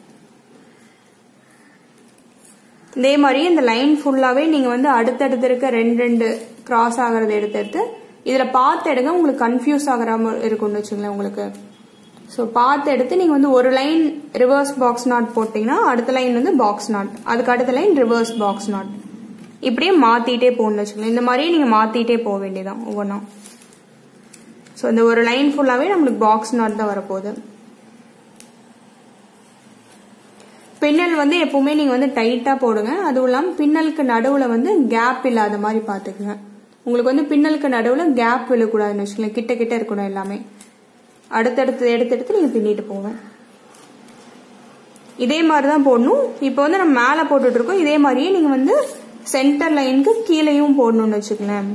இதே மாதிரி இந்த லைன் ஃபுல்லாகவே நீங்கள் வந்து அடுத்தடுத்து இருக்க ரெண்டு ரெண்டு கிராஸ் ஆகிறத எடுத்து எடுத்து இதில் பார்த்து எடுங்க உங்களுக்கு கன்ஃபியூஸ் ஆகிற இருக்கும்னு வச்சுங்களேன் உங்களுக்கு ஸோ பார்த்து எடுத்து நீங்கள் வந்து ஒரு லைன் ரிவர்ஸ் பாக்ஸ் நாட் போட்டிங்கன்னா அடுத்த லைன் வந்து பாக்ஸ் நாட் அதுக்கு அடுத்த லைன் ரிவர்ஸ் பாக்ஸ் நாட் இப்படியே மாற்றிட்டே போகணும்னு வச்சுக்கோங்களேன் இந்த மாதிரியே நீங்கள் மாற்றிட்டே போக வேண்டியதான் ஒவ்வொன்றா ஸோ இந்த ஒரு லைன் ஃபுல்லாகவே நம்மளுக்கு பாக்ஸ் நாட் தான் வரப்போகுது பின்னல் வந்து எப்பவுமே நீங்க வந்து டைட்டா போடுங்க அதுவும் இல்லாம பின்னலுக்கு நடுவுல வந்து கேப் இல்லாத மாதிரி பாத்துக்குங்க உங்களுக்கு வந்து பின்னலுக்கு நடுவுல கேப் விழக்கூடாதுன்னு வச்சுக்கோங்களேன் கிட்ட கிட்ட இருக்கணும் எல்லாமே அடுத்தடுத்து எடுத்து எடுத்து நீங்க பின்னிட்டு போங்க இதே மாதிரி தான் போடணும் இப்போ வந்து நம்ம மேலே போட்டுட்டு இருக்கோம் இதே மாதிரியே நீங்க வந்து சென்டர் லைனுக்கு கீழேயும் போடணும்னு வச்சுக்கலேன்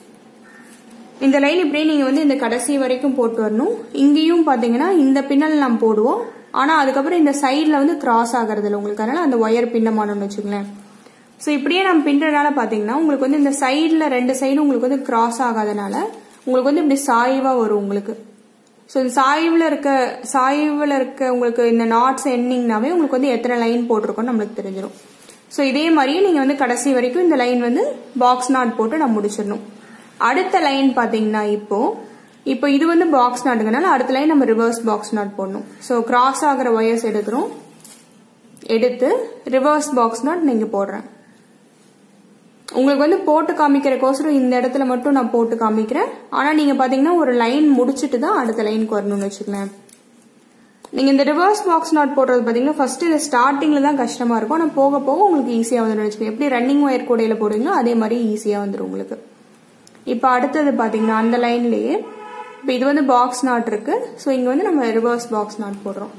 இந்த லைன் இப்படியே நீங்க வந்து இந்த கடைசி வரைக்கும் போட்டு வரணும் இங்கேயும் பாத்தீங்கன்னா இந்த பின்னல் நம்ம போடுவோம் ஆனா அதுக்கப்புறம் இந்த சைட்ல வந்து கிராஸ் ஆகிறது இல்லை உங்களுக்கு அதனால அந்த ஒயர் பின்னமானோம்னு வச்சுங்களேன் ஸோ இப்படியே நம்ம பின்றனால பாத்தீங்கன்னா உங்களுக்கு வந்து இந்த சைட்ல ரெண்டு சைடும் உங்களுக்கு வந்து கிராஸ் ஆகாதனால உங்களுக்கு வந்து இப்படி சாய்வா வரும் உங்களுக்கு ஸோ இந்த சாய்வில் இருக்க சாய்வில் இருக்க உங்களுக்கு இந்த நாட்ஸ் எண்ணிங்னாவே உங்களுக்கு வந்து எத்தனை லைன் போட்டிருக்கோம் நம்மளுக்கு தெரிஞ்சிடும் ஸோ இதே மாதிரியே நீங்கள் வந்து கடைசி வரைக்கும் இந்த லைன் வந்து பாக்ஸ் நாட் போட்டு நம்ம முடிச்சிடணும் அடுத்த லைன் பார்த்தீங்கன்னா இப்போ இப்போ இது வந்து பாக்ஸ் நாட்டுங்கனால அடுத்த லைன் நம்ம ரிவர்ஸ் பாக்ஸ் நாட் போடணும் ஸோ கிராஸ் ஆகிற ஒயர்ஸ் எடுக்கிறோம் எடுத்து ரிவர்ஸ் பாக்ஸ் நாட் நீங்கள் போடுறேன் உங்களுக்கு வந்து போட்டு காமிக்கிறக்கோசரம் இந்த இடத்துல மட்டும் நான் போட்டு காமிக்கிறேன் ஆனால் நீங்கள் பார்த்தீங்கன்னா ஒரு லைன் முடிச்சுட்டு தான் அடுத்த லைனுக்கு வரணும்னு வச்சுக்கலாம் நீங்கள் இந்த ரிவர்ஸ் பாக்ஸ் நாட் போடுறது பார்த்தீங்கன்னா ஃபர்ஸ்ட் இந்த ஸ்டார்டிங்கில் தான் கஷ்டமாக இருக்கும் ஆனால் போக போக உங்களுக்கு ஈஸியாக வந்துடும் வச்சுக்கோங்க எப்படி ரன்னிங் ஒயர் கூடையில் போடுவீங்களோ அதே மாதிரி ஈஸியாக வந்துடும் உங்களுக்கு இப்போ அடுத்தது பார்த்தீங்கன்னா அந்த லைன்லேயே இப்போ இது வந்து பாக்ஸ் நாட் இருக்கு ஸோ இங்கே வந்து நம்ம ரிவர்ஸ் பாக்ஸ் நாட் போடுறோம்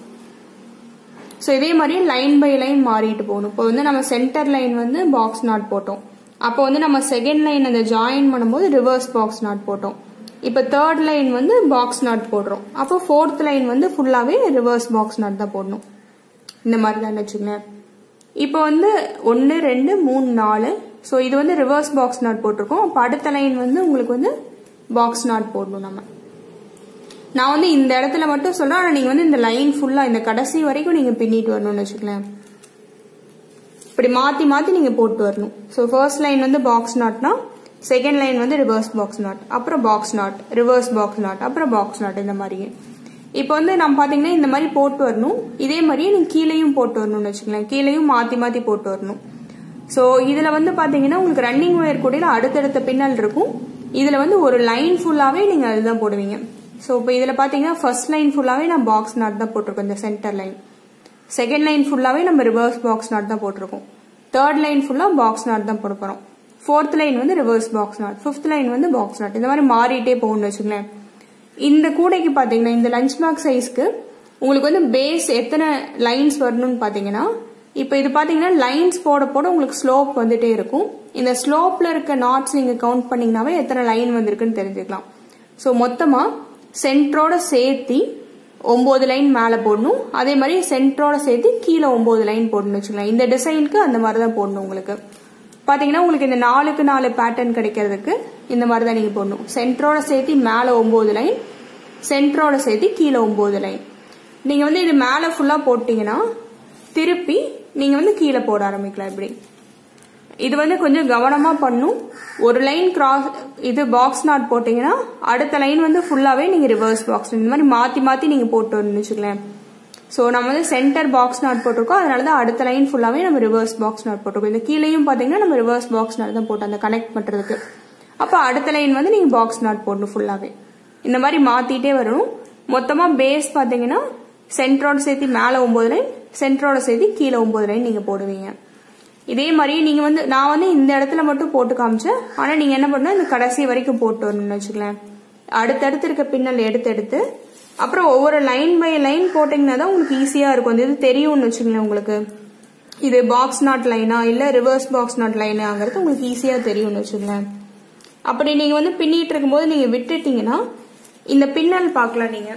ஸோ இதே மாதிரி லைன் பை லைன் மாறிட்டு போகணும் இப்போ வந்து நம்ம சென்டர் லைன் வந்து பாக்ஸ் நாட் போட்டோம் அப்போ வந்து நம்ம செகண்ட் லைன் அந்த ஜாயின் பண்ணும்போது ரிவர்ஸ் பாக்ஸ் நாட் போட்டோம் இப்போ தேர்ட் லைன் வந்து பாக்ஸ் நாட் போடுறோம் அப்போ ஃபோர்த் லைன் வந்து ஃபுல்லாகவே ரிவர்ஸ் பாக்ஸ் நாட் தான் போடணும் இந்த மாதிரி தான் வச்சுக்கோங்களேன் இப்போ வந்து ஒன்று ரெண்டு மூணு நாலு ஸோ இது வந்து ரிவர்ஸ் பாக்ஸ் நாட் போட்டிருக்கோம் அப்போ அடுத்த லைன் வந்து உங்களுக்கு வந்து பாக்ஸ் நாட் போடணும் நம்ம நான் வந்து இந்த இடத்துல மட்டும் சொல்றேன் ஆனால் நீங்கள் வந்து இந்த லைன் ஃபுல்லாக இந்த கடைசி வரைக்கும் நீங்கள் பின்னிட்டு வரணும்னு வச்சுக்கலாம் இப்படி மாற்றி மாற்றி நீங்கள் போட்டு வரணும் ஸோ ஃபர்ஸ்ட் லைன் வந்து பாக்ஸ் நாட்னா செகண்ட் லைன் வந்து ரிவர்ஸ் பாக்ஸ் நாட் அப்புறம் box knot reverse box knot அப்புறம் பாக்ஸ் நாட் இந்த மாதிரி இப்போ வந்து நம்ம பார்த்தீங்கன்னா இந்த மாதிரி போட்டு வரணும் இதே மாதிரியே நீங்கள் கீழேயும் போட்டு வரணும்னு வச்சுக்கலாம் கீழேயும் மாற்றி மாற்றி போட்டு வரணும் ஸோ இதில் வந்து பார்த்தீங்கன்னா உங்களுக்கு ரன்னிங் ஒயர் கூடையில் அடுத்தடுத்த பின்னல் இருக்கும் இதில் வந்து ஒரு லைன் ஃபுல்லாகவே நீங்கள் அதுதான் போடுவீங்க ஸோ இப்போ இதில் பார்த்தீங்கன்னா ஃபர்ஸ்ட் லைன் ஃபுல்லாகவே நான் பாக்ஸ் நாட் தான் போட்டிருக்கோம் இந்த சென்டர் லைன் செகண்ட் லைன் ஃபுல்லாகவே நம்ம ரிவர்ஸ் பாக்ஸ் நாட் தான் போட்டிருக்கோம் தேர்ட் லைன் ஃபுல்லாக பாக்ஸ் நாட் தான் போட போகிறோம் ஃபோர்த் லைன் வந்து reverse box knot fifth line வந்து பாக்ஸ் நாட் இந்த மாதிரி மாறிட்டே போகணும்னு வச்சுங்களேன் இந்த கூடைக்கு பார்த்தீங்கன்னா இந்த லஞ்ச் பேக் சைஸ்க்கு உங்களுக்கு வந்து பேஸ் எத்தனை லைன்ஸ் வரணும்னு பாத்தீங்கன்னா இப்போ இது பாத்தீங்கன்னா லைன்ஸ் போட போட உங்களுக்கு ஸ்லோப் வந்துட்டே இருக்கும் இந்த ஸ்லோப்ல இருக்க நாட்ஸ் நீங்க கவுண்ட் பண்ணீங்கன்னாவே எத்தனை லைன் வந்திருக்குன்னு தெரிஞ்சுக்கலாம் ஸோ மொத்தமா சென்டரோட சேர்த்தி ஒன்பது லைன் மேலே போடணும் அதே மாதிரி சென்டரோட சேர்த்து கீழே ஒன்பது லைன் போடணும் வச்சுக்கலாம் இந்த டிசைனுக்கு அந்த மாதிரி தான் போடணும் உங்களுக்கு பாத்தீங்கன்னா உங்களுக்கு இந்த நாலுக்கு நாலு பேட்டர்ன் கிடைக்கிறதுக்கு இந்த மாதிரி தான் நீங்க போடணும் சென்டரோட சேர்த்து மேலே ஒன்பது லைன் சென்டரோட சேர்த்து கீழே ஒன்பது லைன் நீங்க வந்து இது மேலே ஃபுல்லா போட்டீங்கன்னா திருப்பி நீங்க வந்து கீழே போட ஆரம்பிக்கலாம் இப்படி இது வந்து கொஞ்சம் கவனமா பண்ணும் ஒரு லைன் கிராஸ் இது பாக்ஸ் நாட் போட்டீங்கன்னா அடுத்த லைன் வந்து ஃபுல்லாவே நீங்க ரிவர்ஸ் பாக்ஸ் இந்த மாதிரி மாத்தி மாத்தி நீங்க போட்டு வரணும்னு வச்சுக்கலாம் ஸோ நம்ம வந்து சென்டர் பாக்ஸ் நாட் போட்டிருக்கோம் அதனால தான் அடுத்த லைன் ஃபுல்லாவே நம்ம ரிவர்ஸ் பாக்ஸ் நாட் போட்டிருக்கோம் இந்த கீழேயும் பாத்தீங்கன்னா நம்ம ரிவர்ஸ் பாக்ஸ் நாட் தான் போட்டோம் அந்த கனெக்ட் பண்றதுக்கு அப்போ அடுத்த லைன் வந்து நீங்க பாக்ஸ் நாட் போடணும் ஃபுல்லாவே இந்த மாதிரி மாத்திட்டே வரணும் மொத்தமா பேஸ் பாத்தீங்கன்னா சென்டரோட சேர்த்து மேல ஒன்பது லைன் சென்டரோட சேர்த்து கீழே ஒன்பது லைன் நீங்க போடுவீங்க இதே மாதிரி நீங்க வந்து நான் வந்து இந்த இடத்துல மட்டும் போட்டு காமிச்சேன் ஆனா நீங்க என்ன பண்ணணும் இந்த கடைசி வரைக்கும் போட்டு வரணும்னு வச்சுக்கலாம் அடுத்தடுத்து இருக்க பின்னல் எடுத்து எடுத்து அப்புறம் ஒவ்வொரு லைன் பை லைன் போட்டீங்கன்னா தான் உங்களுக்கு ஈஸியா இருக்கும் இது தெரியும்னு வச்சுங்களேன் உங்களுக்கு இது பாக்ஸ் நாட் லைனா இல்ல ரிவர்ஸ் பாக்ஸ் நாட் லைனாங்கிறது உங்களுக்கு ஈஸியா தெரியும்னு வச்சுங்களேன் அப்படி நீங்க வந்து பின்னிட்டு இருக்கும்போது நீங்க விட்டுட்டீங்கன்னா இந்த பின்னல் பார்க்கலாம் நீங்க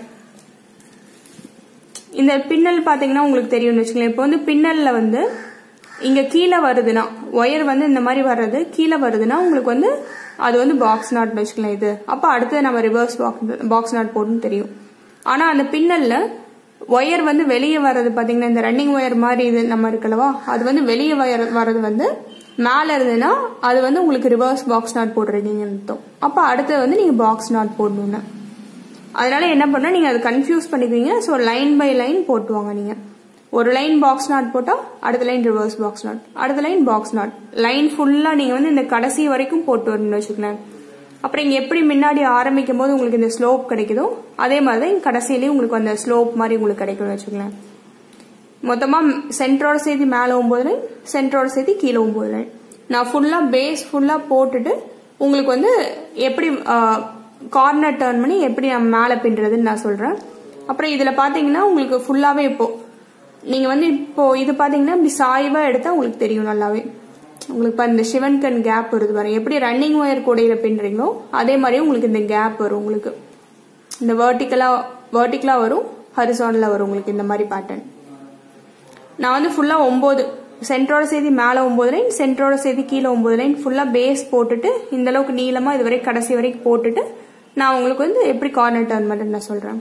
இந்த பின்னல் பாத்தீங்கன்னா உங்களுக்கு தெரியும்னு வச்சுக்கலாம் இப்போ வந்து பின்னல்ல வந்து இங்க கீழே வருதுன்னா ஒயர் வந்து இந்த மாதிரி வர்றது கீழே வருதுன்னா உங்களுக்கு வந்து அது வந்து பாக்ஸ் நாட் வச்சுக்கலாம் இது அப்ப அடுத்து நம்ம ரிவர்ஸ் பாக்ஸ் நாட் போடணும்னு தெரியும் ஆனா அந்த பின்னல்ல ஒயர் வந்து வெளியே வர்றது பாத்தீங்கன்னா இந்த ரன்னிங் ஒயர் மாதிரி இது நம்ம இருக்கலவா அது வந்து வெளியே வயர் வர்றது வந்து மேல இருந்ததுன்னா அது வந்து உங்களுக்கு ரிவர்ஸ் பாக்ஸ் நாட் போடுறீங்கன்னு அர்த்தம் அப்ப அடுத்து வந்து நீங்க பாக்ஸ் நாட் போடணும்னு அதனால என்ன பண்ணா நீங்க அது கன்ஃபியூஸ் பண்ணிக்குவீங்க ஸோ லைன் பை லைன் போட்டுவாங்க நீங்க ஒரு லைன் பாக்ஸ் நாட் போட்டா அடுத்த லைன் ரிவர்ஸ் பாக்ஸ் நாட் அடுத்த லைன் பாக்ஸ் நாட் லைன் ஃபுல்லா நீங்க வந்து இந்த கடைசி வரைக்கும் போட்டு வரணும்னு வச்சுக்கலாம் அப்புறம் இங்க எப்படி முன்னாடி ஆரம்பிக்கும் போது உங்களுக்கு இந்த ஸ்லோப் கிடைக்குதோ அதே மாதிரி தான் கடைசியிலயும் உங்களுக்கு அந்த ஸ்லோப் மாதிரி உங்களுக்கு கிடைக்கும்னு வச்சுக்கலாம் மொத்தமா சென்டரோட சேர்த்து மேல ஒன்பது லைன் சென்டரோட சேர்த்து கீழே ஒன்பது லைன் நான் ஃபுல்லா பேஸ் ஃபுல்லா போட்டுட்டு உங்களுக்கு வந்து எப்படி கார்னர் டர்ன் பண்ணி எப்படி நம்ம மேலே பின்றதுன்னு நான் சொல்றேன் அப்புறம் இதுல பாத்தீங்கன்னா உங்களுக்கு ஃபுல்லாவே இப்போ நீங்க வந்து இப்போ இது பாத்தீங்கன்னா இப்படி சாய்வா எடுத்தா உங்களுக்கு தெரியும் நல்லாவே உங்களுக்கு இப்போ இந்த சிவன் கண் கேப் வருது பாருங்க எப்படி ரன்னிங் ஒயர் கூடையில பின்றீங்களோ அதே மாதிரி உங்களுக்கு இந்த கேப் வரும் உங்களுக்கு இந்த வேர்ட்டிக்கலா வேர்ட்டிக்கலா வரும் ஹரிசான்ல வரும் உங்களுக்கு இந்த மாதிரி பேட்டர்ன் நான் வந்து ஃபுல்லா ஒன்பது சென்டரோட சேர்த்து மேல ஒன்பது லைன் சென்டரோட சேர்த்து கீழே ஒன்பது லைன் ஃபுல்லா பேஸ் போட்டுட்டு இந்த அளவுக்கு நீளமா இது வரைக்கும் கடைசி வரைக்கும் போட்டுட்டு நான் உங்களுக்கு வந்து எப்படி கார்னர் டர்ன் மட்டும் நான் சொல்றேன்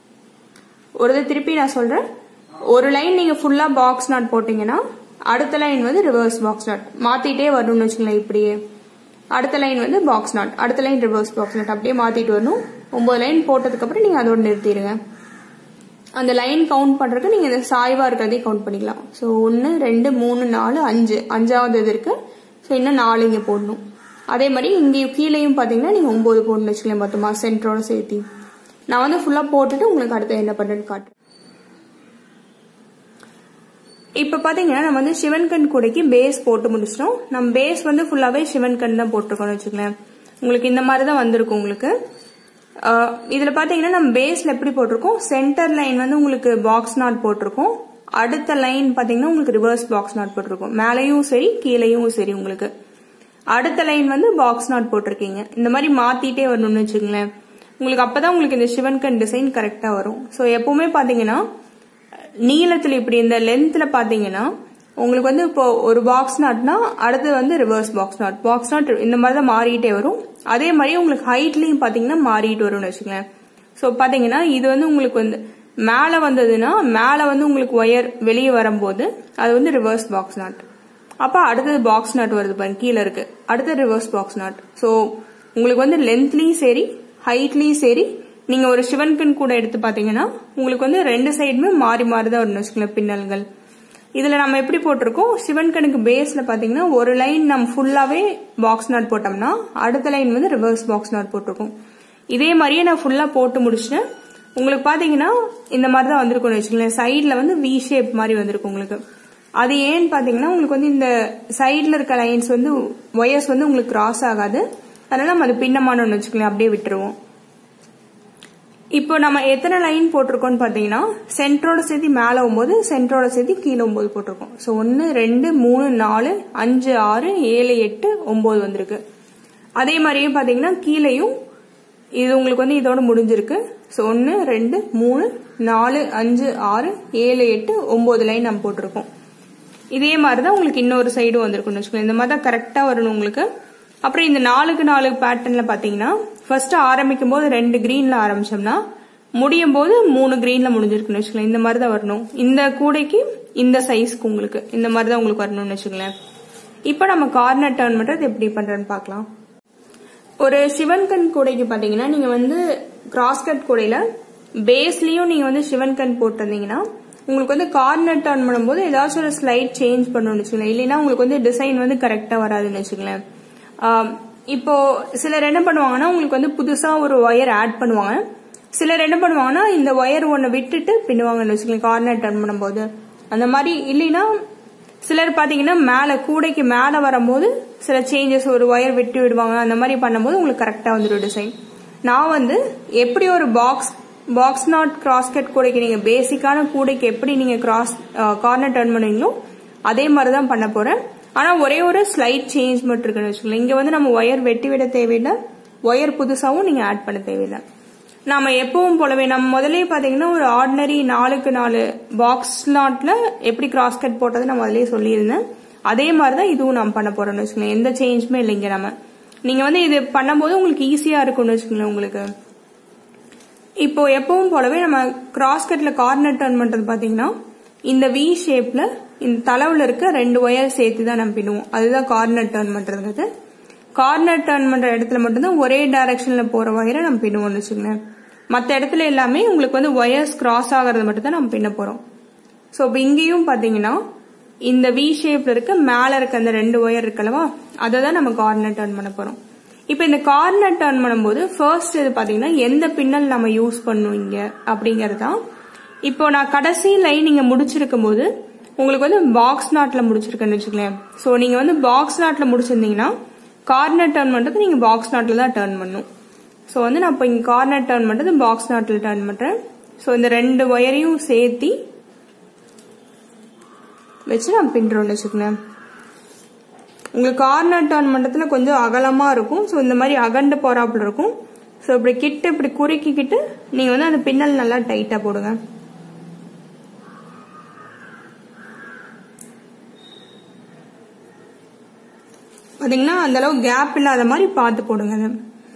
ஒரு இது திருப்பி நான் சொல்றேன் ஒரு லைன் நீங்க ஃபுல்லா பாக்ஸ் நாட் போட்டீங்கன்னா அடுத்த லைன் வந்து ரிவர்ஸ் பாக்ஸ் நாட் மாத்திட்டே வரணும்னு வச்சுங்களேன் இப்படியே அடுத்த லைன் வந்து பாக்ஸ் நாட் அடுத்த லைன் ரிவர்ஸ் பாக்ஸ் நாட் அப்படியே மாத்திட்டு வரணும் ஒன்பது லைன் போட்டதுக்கு அப்புறம் நீங்க அதோட நிறுத்திடுங்க அந்த லைன் கவுண்ட் பண்றதுக்கு நீங்க இந்த சாய்வா இருக்கிறதே கவுண்ட் பண்ணிக்கலாம் ஸோ ஒன்னு ரெண்டு மூணு நாலு அஞ்சு அஞ்சாவது இது இருக்கு ஸோ இன்னும் நாலு இங்க போடணும் அதே மாதிரி இங்கே கீழேயும் பாத்தீங்கன்னா நீங்க ஒன்பது போடணும் வச்சுக்கலாம் மொத்தமா சென்டரோட சேர்த்தி நான் வந்து ஃபுல்லா போட்டுட்டு உங்களுக்கு அடுத்து என்ன பண்றேன்னு காட்டுறேன் இப்ப பாத்தீங்கன்னா நம்ம வந்து சிவன் கண் கூடைக்கு பேஸ் போட்டு முடிச்சிட்டோம் நம்ம பேஸ் வந்து ஃபுல்லாவே சிவன் கண் தான் போட்டிருக்கோம்னு வச்சுக்கலாம் உங்களுக்கு இந்த மாதிரி தான் வந்திருக்கும் உங்களுக்கு இதுல பாத்தீங்கன்னா நம்ம பேஸ்ல எப்படி போட்டிருக்கோம் சென்டர் லைன் வந்து உங்களுக்கு பாக்ஸ் நாட் போட்டிருக்கோம் அடுத்த லைன் பாத்தீங்கன்னா உங்களுக்கு ரிவர்ஸ் பாக்ஸ் நாட் போட்டிருக்கோம் மேலையும் சரி கீழேயும் சரி உங்களுக்கு அடுத்த லைன் வந்து பாக்ஸ் நாட் போட்டிருக்கீங்க இந்த மாதிரி மாத்திட்டே வரணும்னு வச்சுக்கோங்களேன் உங்களுக்கு அப்பதான் உங்களுக்கு இந்த சிவன் கண் டிசைன் கரெக்டா வரும் ஸோ எப்பவுமே பாத்தீங்கன்னா நீளத்துல இப்படி இந்த லென்த்ல பாத்தீங்கன்னா உங்களுக்கு வந்து இப்போ ஒரு பாக்ஸ் நாட்னா அடுத்து வந்து reverse box knot box knot இந்த மாதிரி தான் மாறிட்டே வரும் அதே மாதிரி உங்களுக்கு ஹைட்லயும் பாத்தீங்கன்னா மாறிட்டு வரும்னு வச்சுக்கோங்களேன் ஸோ பாத்தீங்கன்னா இது வந்து உங்களுக்கு வந்து மேல வந்ததுன்னா மேல வந்து உங்களுக்கு ஒயர் வெளியே வரும்போது அது வந்து ரிவர்ஸ் பாக்ஸ் நாட் அப்ப அடுத்தது பாக்ஸ் நாட் வருது பாருங்க கீழே இருக்கு அடுத்து ரிவர்ஸ் பாக்ஸ் நாட் ஸோ உங்களுக்கு வந்து லென்த்லயும் சரி ஹைட்லயும் சரி நீங்க ஒரு சிவன்கண் கூட எடுத்து பாத்தீங்கன்னா உங்களுக்கு வந்து ரெண்டு சைடுமே மாறி மாறி தான் வரணும் வச்சுக்கோங்களேன் பின்னல்கள் இதுல நம்ம எப்படி போட்டிருக்கோம் சிவன் கணக்கு பேஸ்ல பாத்தீங்கன்னா ஒரு லைன் நம்ம ஃபுல்லாவே பாக்ஸ் நாட் போட்டோம்னா அடுத்த லைன் வந்து ரிவர்ஸ் பாக்ஸ் நாட் போட்டிருக்கோம் இதே மாதிரியே நான் ஃபுல்லா போட்டு முடிச்சிட்டேன் உங்களுக்கு பாத்தீங்கன்னா இந்த மாதிரி தான் வந்திருக்கும்னு வச்சுக்கோங்களேன் சைட்ல வந்து வி ஷேப் மாதிரி வந்திருக்கும் உங்களுக்கு அது ஏன்னு பாத்தீங்கன்னா உங்களுக்கு வந்து இந்த சைட்ல இருக்க லைன்ஸ் வந்து ஒயர்ஸ் வந்து உங்களுக்கு கிராஸ் ஆகாது அதனால நம்ம அது பின்னமானு வச்சுக்கலாம் அப்படியே விட்டுருவோம் இப்போ நம்ம எத்தனை லைன் போட்டிருக்கோம்னு பார்த்தீங்கன்னா சென்டரோட சேர்த்து மேலே ஒம்பது சென்டரோட சேர்த்து கீழே ஒம்பது போட்டிருக்கோம் ஸோ ஒன்று ரெண்டு மூணு நாலு அஞ்சு ஆறு ஏழு எட்டு ஒம்பது வந்திருக்கு அதே மாதிரியே பார்த்தீங்கன்னா கீழேயும் இது உங்களுக்கு வந்து இதோட முடிஞ்சிருக்கு ஸோ ஒன்று ரெண்டு மூணு நாலு அஞ்சு ஆறு ஏழு எட்டு ஒம்பது லைன் நம்ம போட்டிருக்கோம் இதே மாதிரி தான் உங்களுக்கு இன்னொரு சைடும் வந்திருக்கும்னு வச்சுக்கோங்க இந்த மாதிரி தான் கரெக்டாக வரணும் உங்களுக்கு அப்புறம் இந்த நாலுக்கு நாலு பேட்டர்ன்ல பார்த்தீங்கன்னா ஃபர்ஸ்ட் ஆரம்பிக்கும் போது ரெண்டு கிரீன்ல ஆரம்பிச்சோம்னா முடியும் போது மூணு கிரீன்ல முடிஞ்சிருக்குன்னு வச்சுக்கலாம் இந்த மாதிரி தான் வரணும் இந்த கூடைக்கு இந்த சைஸ்க்கு உங்களுக்கு இந்த மாதிரி தான் உங்களுக்கு வரணும்னு வச்சுக்கலேன் இப்போ நம்ம கார்னர் டர்ன் பண்றது எப்படி பண்றேன்னு பார்க்கலாம் ஒரு சிவன்கண் கூடைக்கு பாத்தீங்கன்னா நீங்க வந்து கிராஸ் கட் கூடையில பேஸ்லயும் நீங்க வந்து சிவன்கண் போட்டிருந்தீங்கன்னா உங்களுக்கு வந்து கார்னர் டர்ன் பண்ணும்போது ஏதாச்சும் ஒரு ஸ்லைட் சேஞ்ச் பண்ணணும்னு வச்சுக்கோங்களேன் இல்லைன்னா உங்களுக்கு வந்து டிசைன் வந்து கரெக்டா வராதுன்னு வச்சுக்கோங்களேன் இப்போ சிலர் என்ன பண்ணுவாங்கன்னா உங்களுக்கு வந்து புதுசா ஒரு ஒயர் ஆட் பண்ணுவாங்க சிலர் என்ன பண்ணுவாங்கன்னா இந்த ஒயர் ஒன்று விட்டுட்டு பின்னுவாங்கன்னு வச்சுக்கோங்களேன் கார்னர் டர்ன் பண்ணும்போது அந்த மாதிரி இல்லைன்னா சிலர் பாத்தீங்கன்னா மேல கூடைக்கு மேல வரும்போது சில சேஞ்சஸ் ஒரு ஒயர் விட்டு விடுவாங்க அந்த மாதிரி பண்ணும்போது உங்களுக்கு கரெக்டா வந்துடும் டிசைன் நான் வந்து எப்படி ஒரு box box knot cross cut கூடைக்கு நீங்க பேசிக்கான கூடைக்கு எப்படி நீங்க கிராஸ் கார்னர் டர்ன் பண்ணுவீங்களோ அதே மாதிரி தான் பண்ண போறேன் ஆனா ஒரே ஒரு ஸ்லைட் சேஞ்ச் மட்டும் இருக்குன்னு வச்சுக்கோங்களேன் இங்க வந்து நம்ம ஒயர் வெட்டி விட தேவையில்லை ஒயர் புதுசாவும் நீங்க ஆட் பண்ண தேவையில்லை நாம எப்பவும் போலவே நம்ம முதலே பாத்தீங்கன்னா ஒரு ஆர்டினரி நாலுக்கு நாலு பாக்ஸ் நாட்ல எப்படி கிராஸ் கட் போட்டது நான் முதலே சொல்லியிருந்தேன் அதே மாதிரிதான் இதுவும் நம்ம பண்ண போறோம்னு வச்சுக்கோங்களேன் எந்த சேஞ்சுமே இல்லைங்க நம்ம நீங்க வந்து இது பண்ணும்போது உங்களுக்கு ஈஸியா இருக்கும்னு வச்சுக்கோங்களேன் உங்களுக்கு இப்போ எப்பவும் போலவே நம்ம கிராஸ் கட்ல கார்னர் டர்ன் பண்றது பாத்தீங்கன்னா இந்த வி ஷேப்ல இந்த தளவுல இருக்க ரெண்டு ஒயர் சேர்த்து தான் நம்ம பின்னுவோம் அதுதான் கார்னர் டர்ன் பண்றது கார்னர் டர்ன் பண்ற இடத்துல மட்டும்தான் ஒரே டைரக்ஷன்ல போற ஒயரை நம்ம பின்னுவோம்னு வச்சுக்கோங்களேன் மற்ற இடத்துல எல்லாமே உங்களுக்கு வந்து ஒயர்ஸ் கிராஸ் ஆகிறது மட்டும் தான் நம்ம பின்ன போறோம் ஸோ இப்போ இங்கேயும் பாத்தீங்கன்னா இந்த வி ஷேப்ல இருக்க மேல இருக்க அந்த ரெண்டு ஒயர் இருக்கல்லவா அதை தான் நம்ம கார்னர் டர்ன் பண்ண போறோம் இப்போ இந்த கார்னர் டர்ன் பண்ணும்போது ஃபர்ஸ்ட் இது பாத்தீங்கன்னா எந்த பின்னல் நம்ம யூஸ் பண்ணுவோம் இங்க அப்படிங்கிறது தான் இப்போ நான் கடைசி லைன் நீங்க முடிச்சிருக்கும் போது உங்களுக்கு வந்து பாக்ஸ் நாட்ல முடிச்சிருக்கேன்னு வச்சுக்கலேன் ஸோ நீங்க வந்து பாக்ஸ் நாட்ல முடிச்சிருந்தீங்கன்னா கார்னர் டர்ன் பண்றது நீங்க பாக்ஸ் நாட்ல தான் டர்ன் பண்ணும் ஸோ வந்து நான் இப்போ இங்கே கார்னர் டர்ன் பண்ணுறது பாக்ஸ் நாட்டில் டர்ன் பண்ணுறேன் ஸோ இந்த ரெண்டு ஒயரையும் சேர்த்தி வச்சு நான் பின்றோம்னு வச்சுக்கோங்க உங்களுக்கு கார்னர் டர்ன் பண்ணுறதுல கொஞ்சம் அகலமாக இருக்கும் ஸோ இந்த மாதிரி அகண்டு போறாப்புல இருக்கும் ஸோ இப்படி கிட்ட இப்படி குறுக்கிக்கிட்டு நீங்கள் வந்து அந்த பின்னல் நல்லா டைட்டாக போடுங்க பார்த்தீங்கன்னா அந்த அளவு கேப் இல்லாத மாதிரி பார்த்து போடுங்க அதை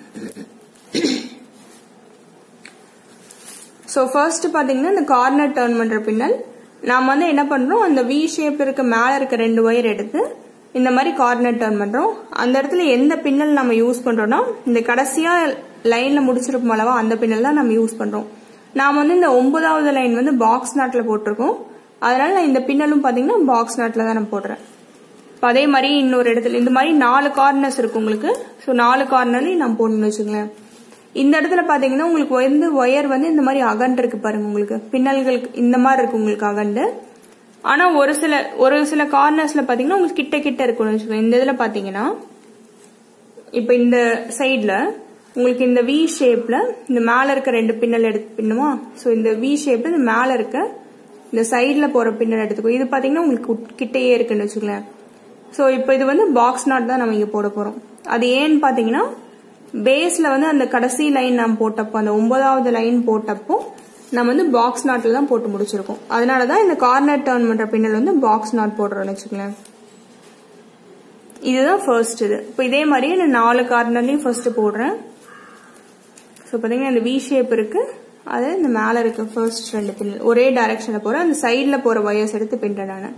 ஸோ ஃபர்ஸ்ட் பார்த்தீங்கன்னா இந்த கார்னர் டர்ன் பண்ணுற பின்னல் நாம் வந்து என்ன பண்ணுறோம் அந்த வி ஷேப் இருக்க மேலே இருக்க ரெண்டு ஒயர் எடுத்து இந்த மாதிரி கார்னர் டர்ன் பண்ணுறோம் அந்த இடத்துல எந்த பின்னல் நம்ம யூஸ் பண்ணுறோம்னா இந்த கடைசியாக லைனில் முடிச்சிருப்போம் அளவா அந்த பின்னல் தான் நம்ம யூஸ் பண்ணுறோம் நாம் வந்து இந்த ஒன்பதாவது லைன் வந்து பாக்ஸ் நாட்டில் போட்டிருக்கோம் அதனால நான் இந்த பின்னலும் பார்த்தீங்கன்னா பாக்ஸ் நாட்டில் தான் நான் போடுறேன் இப்போ அதே மாதிரி இன்னொரு இடத்துல இந்த மாதிரி நாலு கார்னர்ஸ் இருக்கு உங்களுக்கு ஸோ நாலு கார்னர்லையும் நான் போடணும்னு வச்சுங்களேன் இந்த இடத்துல பாத்தீங்கன்னா உங்களுக்கு வந்து ஒயர் வந்து இந்த மாதிரி அகண்டு இருக்கு பாருங்க உங்களுக்கு பின்னல்களுக்கு இந்த மாதிரி இருக்கு உங்களுக்கு அகண்டு ஆனா ஒரு சில ஒரு சில கார்னர்ஸ்ல பாத்தீங்கன்னா உங்களுக்கு கிட்ட கிட்ட இருக்கும்னு வச்சுக்கோங்க இந்த இதுல பாத்தீங்கன்னா இப்ப இந்த சைட்ல உங்களுக்கு இந்த வி ஷேப்ல இந்த மேல இருக்க ரெண்டு பின்னல் எடுத்து பின்னுமா ஸோ இந்த வி ஷேப்ல இந்த மேல இருக்க இந்த சைட்ல போற பின்னல் எடுத்துக்கோ இது பாத்தீங்கன்னா உங்களுக்கு கிட்டையே இருக்குன்னு வச்சுக்கோங்களேன் ஸோ இப்போ இது வந்து பாக்ஸ் நாட் தான் நம்ம இங்க போட போறோம் அது ஏன்னு பாத்தீங்கன்னா பேஸ்ல வந்து அந்த கடைசி லைன் நாம் போட்டப்போ அந்த ஒன்பதாவது லைன் போட்டப்போ நம்ம வந்து பாக்ஸ் நாட்டில் தான் போட்டு முடிச்சிருக்கோம் அதனால தான் இந்த கார்னர் டர்ன் பண்ற பின்னல் வந்து பாக்ஸ் நாட் போடுறோம்னு வச்சுக்கலேன் இதுதான் ஃபர்ஸ்ட் இது இப்போ இதே மாதிரியே நான் நாலு கார்னர்லையும் ஃபர்ஸ்ட் போடுறேன் ஸோ பார்த்தீங்கன்னா இந்த வி ஷேப் இருக்கு அது இந்த மேலே இருக்க ஃபர்ஸ்ட் ரெண்டு பின்னல் ஒரே டைரக்ஷனில் போகிறேன் அந்த சைடில் போகிற ஒயர்ஸ் எடுத்து பின்றேன் நான்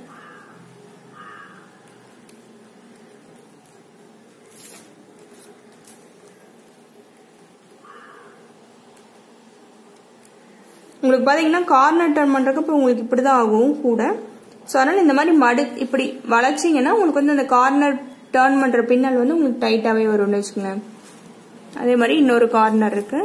உங்களுக்கு பார்த்தீங்கன்னா கார்னர் டர்ன் பண்ணுறதுக்கு இப்போ உங்களுக்கு இப்படி தான் ஆகும் கூட ஸோ அதனால் இந்த மாதிரி மடு இப்படி வளைச்சிங்கன்னா உங்களுக்கு வந்து அந்த கார்னர் டர்ன் பண்ணுற பின்னல் வந்து உங்களுக்கு டைட்டாகவே வரும்னு வச்சுக்கோங்களேன் அதே மாதிரி இன்னொரு கார்னர் இருக்கு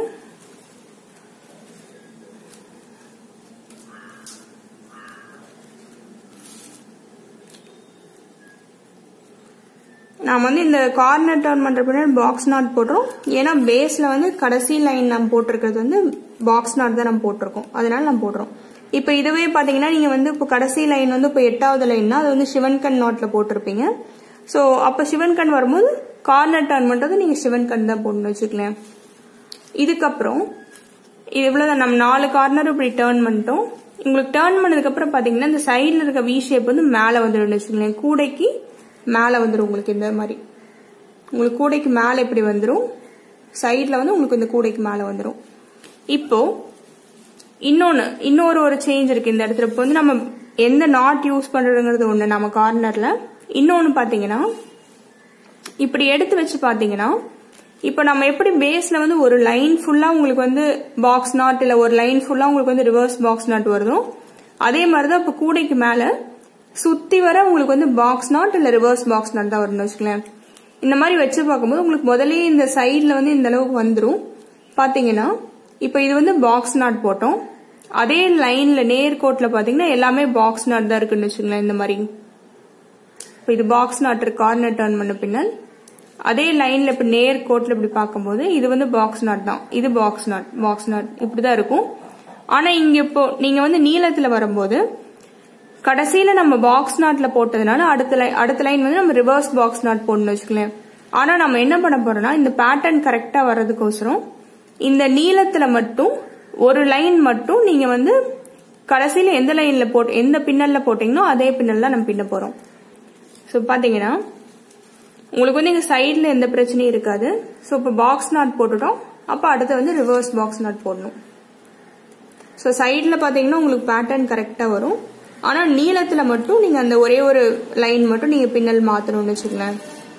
நாம் வந்து இந்த கார்னர் டர்ன் பண்ற பின்னாடி பாக்ஸ் நாட் போடுறோம் ஏன்னா பேஸ்ல வந்து கடைசி லைன் நம்ம போட்டிருக்கிறது வந்து பாக்ஸ் நாட் தான் நம்ம போட்டிருக்கோம் அதனால நம்ம போடுறோம் இப்போ இதுவே பாத்தீங்கன்னா நீங்க வந்து இப்போ கடைசி லைன் வந்து இப்போ எட்டாவது லைன்னா அது வந்து சிவன்கண் நாட்ல போட்டிருப்பீங்க ஸோ அப்போ சிவன்கண் வரும்போது கார்னர் டர்ன் பண்றது நீங்க சிவன்கண் தான் போடணும் வச்சுக்கலாம் இதுக்கப்புறம் இது இவ்வளவுதான் நம்ம நாலு கார்னர் இப்படி டேர்ன் பண்ணிட்டோம் உங்களுக்கு டேர்ன் பண்ணதுக்கு அப்புறம் பாத்தீங்கன்னா இந்த சைடுல இருக்க வி ஷேப் வந்து மேல வந்துடும் வச்சுக்கோங்களேன் கூடைக்கு மேல வந்துடும் உங்களுக்கு இந்த மாதிரி உங்களுக்கு கூடைக்கு மேல இப்படி வந்துடும் சைடுல வந்து உங்களுக்கு இந்த கூடைக்கு மேல வந்துடும் இப்போ இன்னொன்னு இன்னொரு ஒரு சேஞ்ச் இருக்கு இந்த இடத்துல இப்போ வந்து நம்ம எந்த நாட் யூஸ் பண்றதுங்கிறது ஒண்ணு நம்ம கார்னர்ல இன்னொன்னு பாத்தீங்கன்னா இப்படி எடுத்து வச்சு பாத்தீங்கன்னா இப்போ நம்ம எப்படி பேஸ்ல வந்து ஒரு லைன் ஃபுல்லா உங்களுக்கு வந்து பாக்ஸ் நாட் இல்ல ஒரு லைன் ஃபுல்லா உங்களுக்கு வந்து ரிவர்ஸ் பாக்ஸ் நாட் வருதோ அதே மாதிரிதான் இப்போ கூடைக்கு மேல சுத்தி வர உங்களுக்கு வந்து பாக்ஸ் நாட் இல்ல ரிவர்ஸ் பாக்ஸ் நாட் தான் வரும்னு வச்சுக்கலாம் இந்த மாதிரி வச்சு பார்க்கும்போது உங்களுக்கு முதலே இந்த சைட்ல வந்து இந்த அளவுக்கு வந்துடும் பாத்தீங்கன்னா இப்போ இது வந்து பாக்ஸ் நாட் போட்டோம் அதே லைன்ல நேர் கோட்ல பாத்தீங்கன்னா எல்லாமே பாக்ஸ் நாட் தான் இருக்குன்னு வச்சுக்கலாம் இந்த மாதிரி இப்போ இது பாக்ஸ் நாட் இருக்கு கார்னர் டர்ன் பண்ண பின்னால் அதே லைன்ல இப்ப நேர் கோட்ல இப்படி பார்க்கும்போது இது வந்து பாக்ஸ் நாட் தான் இது பாக்ஸ் நாட் பாக்ஸ் நாட் இப்படிதான் இருக்கும் ஆனா இங்க இப்போ நீங்க வந்து நீளத்துல வரும்போது கடைசியில நம்ம பாக்ஸ் நாட்ல போட்டதுனால அடுத்த லைன் அடுத்த லைன் வந்து நம்ம ரிவர்ஸ் பாக்ஸ் நாட் போடணும் வச்சுக்கலாம் ஆனா நம்ம என்ன பண்ண போறோம்னா இந்த பேட்டர்ன் கரெக்டா வர்றதுக்கோசரம் இந்த நீளத்துல மட்டும் ஒரு லைன் மட்டும் நீங்க வந்து கடைசியில எந்த லைன்ல போட்டு எந்த பின்னல்ல போட்டீங்களோ அதே பின்னல் தான் நம்ம பின்ன போறோம் ஸோ பாத்தீங்கன்னா உங்களுக்கு வந்து இங்க சைட்ல எந்த பிரச்சனையும் இருக்காது ஸோ இப்போ பாக்ஸ் நாட் போட்டுட்டோம் அப்போ அடுத்து வந்து ரிவர்ஸ் பாக்ஸ் நாட் போடணும் ஸோ சைடில் பார்த்தீங்கன்னா உங்களுக்கு பேட்டர்ன் கரெக்டாக வரும் ஆனால் நீளத்தில் மட்டும் நீங்கள் அந்த ஒரே ஒரு லைன் மட்டும் நீங்கள் பின்னல் மாற்றணும்னு வச்சுக்கலேன்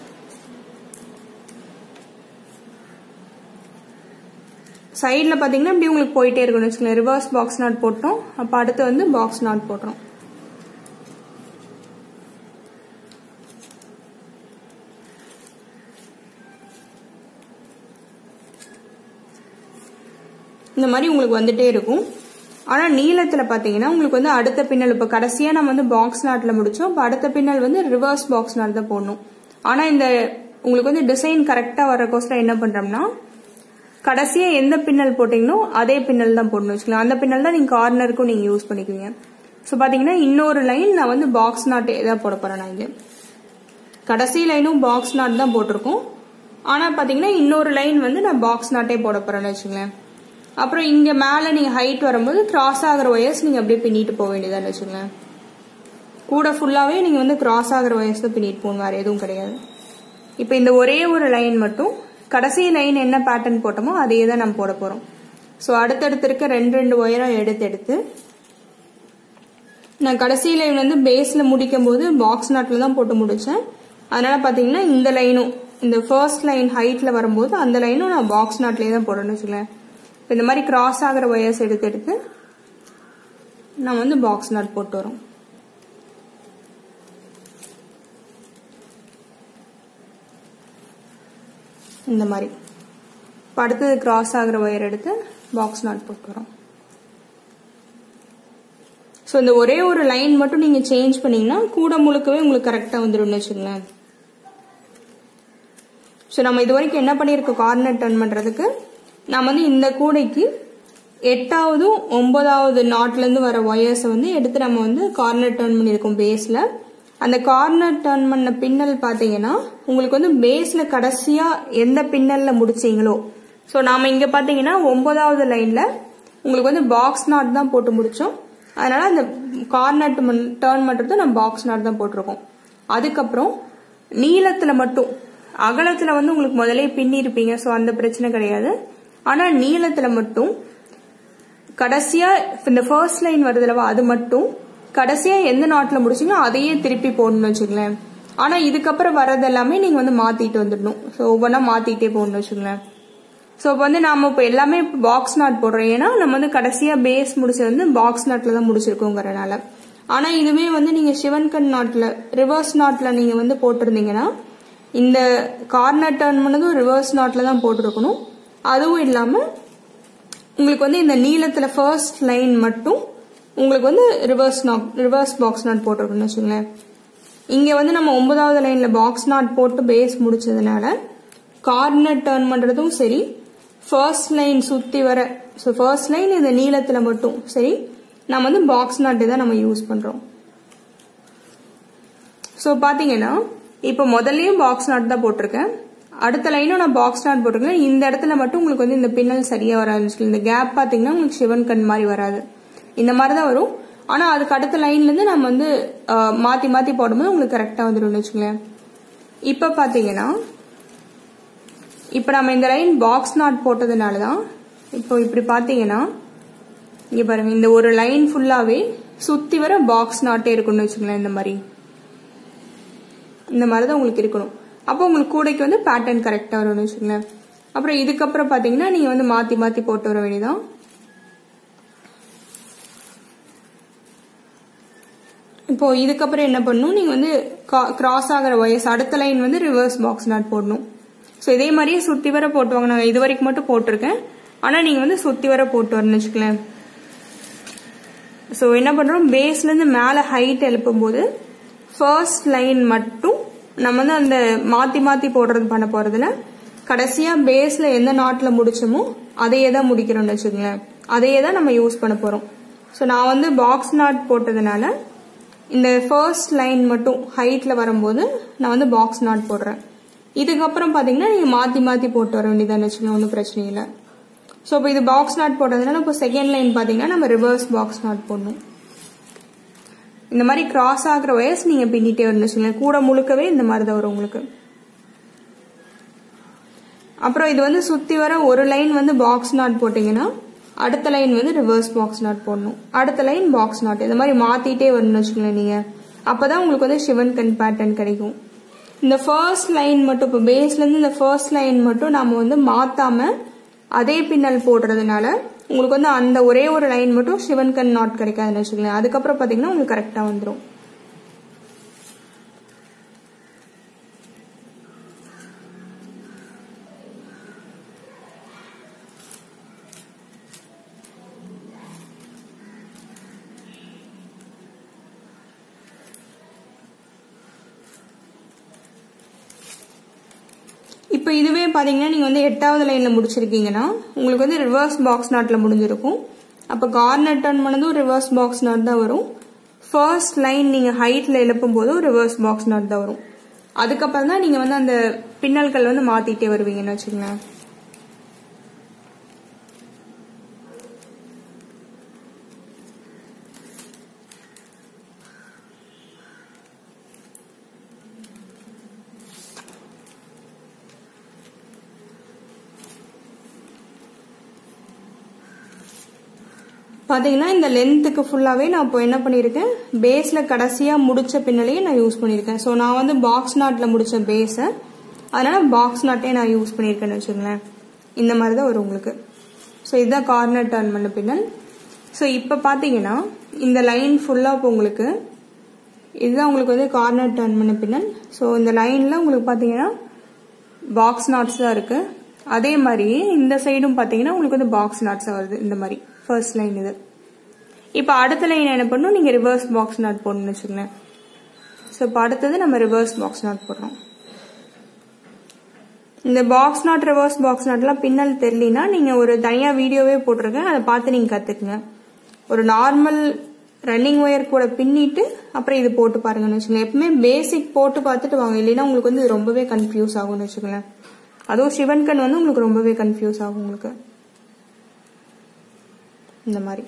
சைடில் பார்த்தீங்கன்னா இப்படி உங்களுக்கு போயிட்டே இருக்கும்னு வச்சுக்கோங்களேன் ரிவர்ஸ் பாக்ஸ் நாட் போட்டோம் அப்போ அடுத்து வந்து பாக்ஸ் நாட் போடுறோம் இந்த மாதிரி உங்களுக்கு வந்துட்டே இருக்கும் ஆனா நீளத்துல பாத்தீங்கன்னா உங்களுக்கு வந்து அடுத்த பின்னல் இப்ப கடைசியா நம்ம வந்து பாக்ஸ் நாட்ல முடிச்சோம் இப்ப அடுத்த பின்னல் வந்து ரிவர்ஸ் பாக்ஸ் நாட் தான் போடணும் ஆனா இந்த உங்களுக்கு வந்து டிசைன் கரெக்டா வரக்கோசரம் என்ன பண்றோம்னா கடைசியா எந்த பின்னல் போட்டீங்களோ அதே பின்னல் தான் போடணும் வச்சுக்கலாம் அந்த பின்னல் தான் நீங்க கார்னருக்கும் நீங்க யூஸ் பண்ணிக்குவீங்க ஸோ பாத்தீங்கன்னா இன்னொரு லைன் நான் வந்து பாக்ஸ் நாட் தான் போட போறேன் நான் இங்க கடைசி லைனும் பாக்ஸ் நாட் தான் போட்டிருக்கோம் ஆனா பாத்தீங்கன்னா இன்னொரு லைன் வந்து நான் பாக்ஸ் நாட்டே போட போறேன்னு வச்சுங்களேன் அப்புறம் இங்க மேல நீங்க ஹைட் வரும்போது கிராஸ் ஆகிற ஒயர்ஸ் நீங்க அப்படியே பின்னிட்டு போக வேண்டியதான்னு வச்சுங்களேன் கூட ஃபுல்லாவே நீங்க வந்து கிராஸ் ஆகிற ஒயர்ஸ் தான் பின்னிட்டு போகணும் வேற எதுவும் கிடையாது இப்போ இந்த ஒரே ஒரு லைன் மட்டும் கடைசி லைன் என்ன பேட்டர்ன் போட்டோமோ அதே தான் நம்ம போட போறோம் ஸோ அடுத்தடுத்து இருக்க ரெண்டு ரெண்டு ஒயரும் எடுத்து எடுத்து நான் கடைசி லைன் வந்து பேஸ்ல முடிக்கும் போது பாக்ஸ் நாட்ல தான் போட்டு முடிச்சேன் அதனால பாத்தீங்கன்னா இந்த லைனும் இந்த ஃபர்ஸ்ட் லைன் ஹைட்ல வரும்போது அந்த லைனும் நான் பாக்ஸ் நாட்லயே தான் போடணும்னு வச்சுக்கலேன் இப்போ இந்த மாதிரி கிராஸ் ஆகிற ஒயர்ஸ் எடுத்து எடுத்து நம்ம வந்து பாக்ஸ் நாட் போட்டு வரோம் இந்த மாதிரி இப்போ அடுத்தது கிராஸ் ஆகிற ஒயர் எடுத்து பாக்ஸ் நாட் போட்டு வரோம் ஸோ இந்த ஒரே ஒரு லைன் மட்டும் நீங்கள் சேஞ்ச் பண்ணீங்கன்னா கூட முழுக்கவே உங்களுக்கு கரெக்டாக வந்துடும்னு வச்சுங்களேன் ஸோ நம்ம இது வரைக்கும் என்ன பண்ணியிருக்கோம் கார்னர் டர்ன் பண்ணுறதுக்கு நாம் வந்து இந்த கூடைக்கு எட்டாவதும் ஒன்பதாவது நாட்லேருந்து வர ஒயர்ஸை வந்து எடுத்து நம்ம வந்து கார்னர் டர்ன் பண்ணியிருக்கோம் பேஸில் அந்த கார்னர் டர்ன் பண்ண பின்னல் பார்த்தீங்கன்னா உங்களுக்கு வந்து பேஸில் கடைசியாக எந்த பின்னலில் முடிச்சீங்களோ ஸோ நாம் இங்கே பார்த்தீங்கன்னா ஒன்பதாவது லைனில் உங்களுக்கு வந்து பாக்ஸ் நாட் தான் போட்டு முடித்தோம் அதனால அந்த கார்னர் டர்ன் பண்ணுறது நம்ம பாக்ஸ் நாட் தான் போட்டிருக்கோம் அதுக்கப்புறம் நீளத்தில் மட்டும் அகலத்தில் வந்து உங்களுக்கு முதலே பின்னி இருப்பீங்க ஸோ அந்த பிரச்சனை கிடையாது ஆனா நீளத்துல மட்டும் கடைசியா இந்த ஃபர்ஸ்ட் லைன் வருதுலவா அது மட்டும் கடைசியா எந்த நாட்ல முடிச்சீங்களோ அதையே திருப்பி போடணும்னு வச்சுங்களேன் ஆனா இதுக்கப்புறம் வர்றது எல்லாமே நீங்க வந்து மாத்திட்டு வந்துடணும் ஸோ ஒவ்வொன்றா மாத்திட்டே போகணும்னு வச்சுங்களேன் ஸோ இப்போ வந்து நாம இப்போ எல்லாமே பாக்ஸ் நாட் போடுறோம் ஏன்னா நம்ம வந்து கடைசியா பேஸ் முடிச்சது வந்து பாக்ஸ் நாட்ல தான் முடிச்சிருக்கோங்கிறனால ஆனா இதுவே வந்து நீங்க சிவன்கண் நாட்ல ரிவர்ஸ் நாட்ல நீங்க வந்து போட்டிருந்தீங்கன்னா இந்த கார்னர் டர்ன் பண்ணதும் ரிவர்ஸ் நாட்ல தான் போட்டிருக்கணும் அதுவும் இல்லாம உங்களுக்கு வந்து இந்த நீளத்துல ஃபர்ஸ்ட் லைன் மட்டும் உங்களுக்கு வந்து reverse knot reverse box knot போட்டிருக்குன்னு வச்சுங்களேன் இங்க வந்து நம்ம ஒன்பதாவது லைன்ல பாக்ஸ் நாட் போட்டு பேஸ் முடிச்சதுனால கார்னர் டர்ன் பண்றதும் சரி ஃபர்ஸ்ட் லைன் சுத்தி வர ஸோ ஃபர்ஸ்ட் லைன் இந்த நீளத்துல மட்டும் சரி நம்ம வந்து பாக்ஸ் நாட்டு தான் நம்ம யூஸ் பண்றோம் ஸோ பாத்தீங்கன்னா இப்போ முதல்லயும் பாக்ஸ் நாட் தான் போட்டிருக்கேன் அடுத்த லைனும் நான் பாக்ஸ் நாட் போட்டிருக்கேன் இந்த இடத்துல மட்டும் உங்களுக்கு வந்து இந்த பின்னல் சரியா வராது இந்த கேப் பாத்தீங்கன்னா உங்களுக்கு சிவன் கண் மாதிரி வராது இந்த மாதிரி தான் வரும் ஆனா அதுக்கு அடுத்த லைன்ல இருந்து நம்ம வந்து அஹ், மாத்தி மாத்தி போடும்போது உங்களுக்கு கரெக்டா வந்துடும் வச்சுங்களேன் இப்ப பாத்தீங்கன்னா இப்ப நம்ம இந்த லைன் பாக்ஸ் நாட் போட்டதுனால தான் இப்போ இப்படி பாத்தீங்கன்னா இங்க பாருங்க இந்த ஒரு லைன் ஃபுல்லாவே சுத்தி வர பாக்ஸ் நாட்டே இருக்கும்னு வச்சுங்களேன் இந்த மாதிரி இந்த மாதிரி தான் உங்களுக்கு இருக்கணும் அப்போ உங்களுக்கு கூடைக்கு வந்து பேட்டர்ன் கரெக்டா வரும்னு வச்சுங்களேன் அப்புறம் இதுக்கப்புறம் பாத்தீங்கன்னா நீங்க வந்து மாத்தி மாத்தி போட்டு வர வேண்டியதான் இப்போ இதுக்கப்புறம் என்ன பண்ணணும் நீங்க வந்து கிராஸ் ஆகிற வயசு அடுத்த லைன் வந்து ரிவர்ஸ் பாக்ஸ் நாட் போடணும் ஸோ இதே மாதிரியே சுத்தி வர போட்டுவாங்க நான் இது வரைக்கும் மட்டும் போட்டிருக்கேன் ஆனா நீங்க வந்து சுத்தி வர போட்டு வரணும்னு வச்சுக்கலேன் ஸோ என்ன பண்றோம் பேஸ்ல இருந்து மேல ஹைட் எழுப்பும் போது ஃபர்ஸ்ட் லைன் மட்டும் நம்ம வந்து அந்த மாத்தி மாத்தி போடுறது பண்ண போறதுல கடைசியா பேஸ்ல எந்த நாட்ல முடிச்சோமோ அதையே தான் முடிக்கிறோம்னு வச்சுக்கோங்களேன் அதையே தான் நம்ம யூஸ் பண்ண போறோம் ஸோ நான் வந்து பாக்ஸ் நாட் போட்டதுனால இந்த ஃபர்ஸ்ட் லைன் மட்டும் ஹைட்ல வரும்போது நான் வந்து பாக்ஸ் நாட் போடுறேன் இதுக்கப்புறம் பாத்தீங்கன்னா நீங்க மாத்தி மாத்தி போட்டு வர வேண்டியதான்னு வச்சுக்கோங்க ஒன்றும் பிரச்சனை இல்லை ஸோ இப்போ இது பாக்ஸ் நாட் போட்டதுனால இப்போ செகண்ட் லைன் பாத்தீங்கன்னா நம்ம ரிவர்ஸ் பாக்ஸ் நாட் போடணும் இந்த மாதிரி கிராஸ் ஆகுற வயசு நீங்க பின்னிட்டே வரணும் வச்சுக்கோங்களேன் கூட முழுக்கவே இந்த மாதிரி தான் வரும் உங்களுக்கு அப்புறம் இது வந்து சுத்தி வர ஒரு லைன் வந்து பாக்ஸ் நாட் போட்டீங்கன்னா அடுத்த லைன் வந்து ரிவர்ஸ் பாக்ஸ் நாட் போடணும் அடுத்த லைன் பாக்ஸ் நாட் இந்த மாதிரி மாத்திட்டே வரணும்னு வச்சுக்கோங்களேன் நீங்க அப்பதான் உங்களுக்கு வந்து சிவன் கண் பேட்டர்ன் கிடைக்கும் இந்த ஃபர்ஸ்ட் லைன் மட்டும் இப்போ பேஸ்ல இருந்து இந்த ஃபர்ஸ்ட் லைன் மட்டும் நாம வந்து மாத்தாம அதே பின்னல் போடுறதுனால உங்களுக்கு வந்து அந்த ஒரே ஒரு லைன் மட்டும் சிவன் கண் நாட் கிடைக்காதுன்னு வச்சுக்கோங்களேன் அதுக்கப்புறம் பாத்தீங்கன்னா உங்களுக்கு கரெக்டா வந்துடும் இப்போ இதுவே பாத்தீங்கன்னா நீங்க வந்து எட்டாவது லைன்ல முடிச்சிருக்கீங்கன்னா உங்களுக்கு வந்து ரிவர்ஸ் பாக்ஸ் நாட்ல முடிஞ்சிருக்கும் அப்ப கார்னர் டர்ன் பண்ணதும் ரிவர்ஸ் பாக்ஸ் நாட் தான் வரும் ஃபர்ஸ்ட் லைன் நீங்க ஹைட்ல எழுப்பும் போதும் ரிவர்ஸ் பாக்ஸ் நாட் தான் வரும் அதுக்கப்புறம் தான் நீங்க வந்து அந்த பின்னல்கள் வந்து மாத்திட்டே வருவீங்கன்னு வச்சுக்கோங்களேன் பாத்தீங்கன்னா இந்த லென்த்துக்கு ஃபுல்லாவே நான் இப்போ என்ன பண்ணிருக்கேன் பேஸ்ல கடைசியா முடிச்ச பின்னலையே நான் யூஸ் பண்ணிருக்கேன் ஸோ நான் வந்து பாக்ஸ் நாட்ல முடிச்ச பேஸை அதனால பாக்ஸ் நாட்டே நான் யூஸ் பண்ணிருக்கேன்னு வச்சுங்களேன் இந்த மாதிரி தான் வரும் உங்களுக்கு ஸோ இதுதான் கார்னர் டர்ன் பண்ண பின்னல் ஸோ இப்போ பார்த்தீங்கன்னா இந்த லைன் ஃபுல்லாக இப்போ உங்களுக்கு இதுதான் உங்களுக்கு வந்து கார்னர் டர்ன் பண்ண பின்னல் ஸோ இந்த லைனில் உங்களுக்கு பார்த்தீங்கன்னா பாக்ஸ் நாட்ஸ் தான் இருக்கு அதே மாதிரி இந்த சைடும் பார்த்தீங்கன்னா உங்களுக்கு வந்து பாக்ஸ் நாட்ஸ் வருது இந்த மாதிரி ஃபர்ஸ்ட் லைன் இது இப்போ அடுத்த லைன் என்ன பண்ணணும் நீங்கள் ரிவர்ஸ் பாக்ஸ் நாட் போடணும்னு வச்சுக்கோங்களேன் ஸோ இப்போ அடுத்தது நம்ம ரிவர்ஸ் பாக்ஸ் நாட் போடுறோம் இந்த பாக்ஸ் நாட் ரிவர்ஸ் பாக்ஸ் நாட்லாம் பின்னல் தெரியலனா நீங்க ஒரு தனியா வீடியோவே போட்டிருக்கேன் அதை பார்த்து நீங்க கத்துக்குங்க ஒரு நார்மல் ரன்னிங் ஒயர் கூட பின்னிட்டு அப்புறம் இது போட்டு பாருங்கன்னு வச்சுக்கோங்க எப்பவுமே பேசிக் போட்டு பார்த்துட்டு வாங்க இல்லைன்னா உங்களுக்கு வந்து இது ரொம்பவே கன்ஃபியூஸ் ஆகும்னு வச்சுக்கோங்களேன் அதுவும் சிவன் கண் வந்து உங்களுக்கு ரொம்பவே கன்ஃபியூஸ் ஆகும் உங்களுக்கு இந்த மாதிரி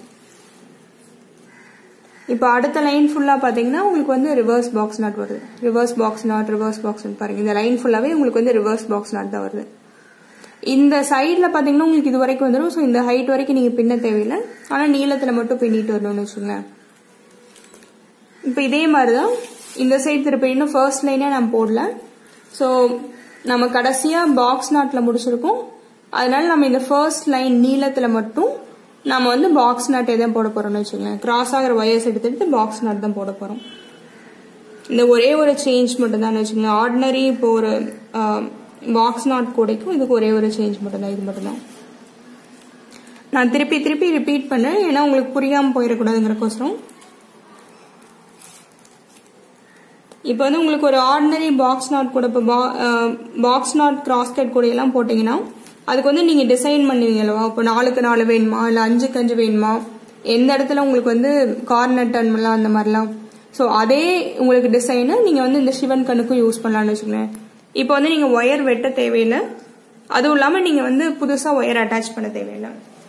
இப்போ அடுத்த லைன் ஃபுல்லா பாத்தீங்கன்னா உங்களுக்கு வந்து ரிவர்ஸ் பாக்ஸ் நாட் வருது reverse box knot reverse box பாருங்க இந்த லைன் ஃபுல்லாவே உங்களுக்கு வந்து ரிவர்ஸ் பாக்ஸ் நாட் தான் வருது இந்த சைட்ல பாத்தீங்கன்னா உங்களுக்கு இது வரைக்கும் வந்துடும் ஸோ இந்த ஹைட் வரைக்கும் நீங்க பின்ன தேவையில்லை ஆனா நீளத்துல மட்டும் பின்னிட்டு வரணும்னு வச்சுக்கோங்களேன் இப்போ இதே மாதிரிதான் இந்த சைடு திருப்பி இன்னும் ஃபர்ஸ்ட் லைனே நான் போடல ஸோ நம்ம கடைசியா பாக்ஸ் நாட்ல முடிச்சிருக்கோம் அதனால நம்ம இந்த ஃபர்ஸ்ட் லைன் நீளத்துல மட்டும் நம்ம வந்து பாக்ஸ் நாட்டே தான் போட போறோம்னு வச்சுக்கோங்களேன் கிராஸ் ஆகிற வயர்ஸ் எடுத்துட்டு பாக்ஸ் நாட் தான் போட போறோம் இந்த ஒரே ஒரு சேஞ்ச் மட்டும் தான் வச்சுக்கோங்க ஆர்டினரி இப்போ ஒரு பாக்ஸ் நாட் கூடைக்கும் இதுக்கு ஒரே ஒரு சேஞ்ச் மட்டும் தான் இது மட்டும் தான் நான் திருப்பி திருப்பி ரிப்பீட் பண்ணேன் ஏன்னா உங்களுக்கு புரியாம போயிடக்கூடாதுங்கிறக்கோசரம் இப்போ வந்து உங்களுக்கு ஒரு ஆர்டினரி பாக்ஸ் நாட் கூட இப்போ பாக்ஸ் நாட் கிராஸ் கட் கூட எல்லாம் போட்டிங்கன்னா அதுக்கு வந்து நீங்கள் டிசைன் பண்ணுவீங்க அல்லவா இப்போ நாலுக்கு நாலு வேணுமா இல்லை அஞ்சுக்கு அஞ்சு வேணுமா எந்த இடத்துல உங்களுக்கு வந்து கார்னர் டர்ன்லாம் அந்த மாதிரிலாம் ஸோ அதே உங்களுக்கு டிசைனு நீங்கள் வந்து இந்த சிவன் கண்ணுக்கும் யூஸ் பண்ணலாம்னு வச்சுக்கோங்களேன் இப்போ வந்து நீங்கள் ஒயர் வெட்ட தேவையில்லை அதுவும் இல்லாமல் நீங்கள் வந்து புதுசாக ஒயர் அட்டாச் பண்ண தேவையில்லை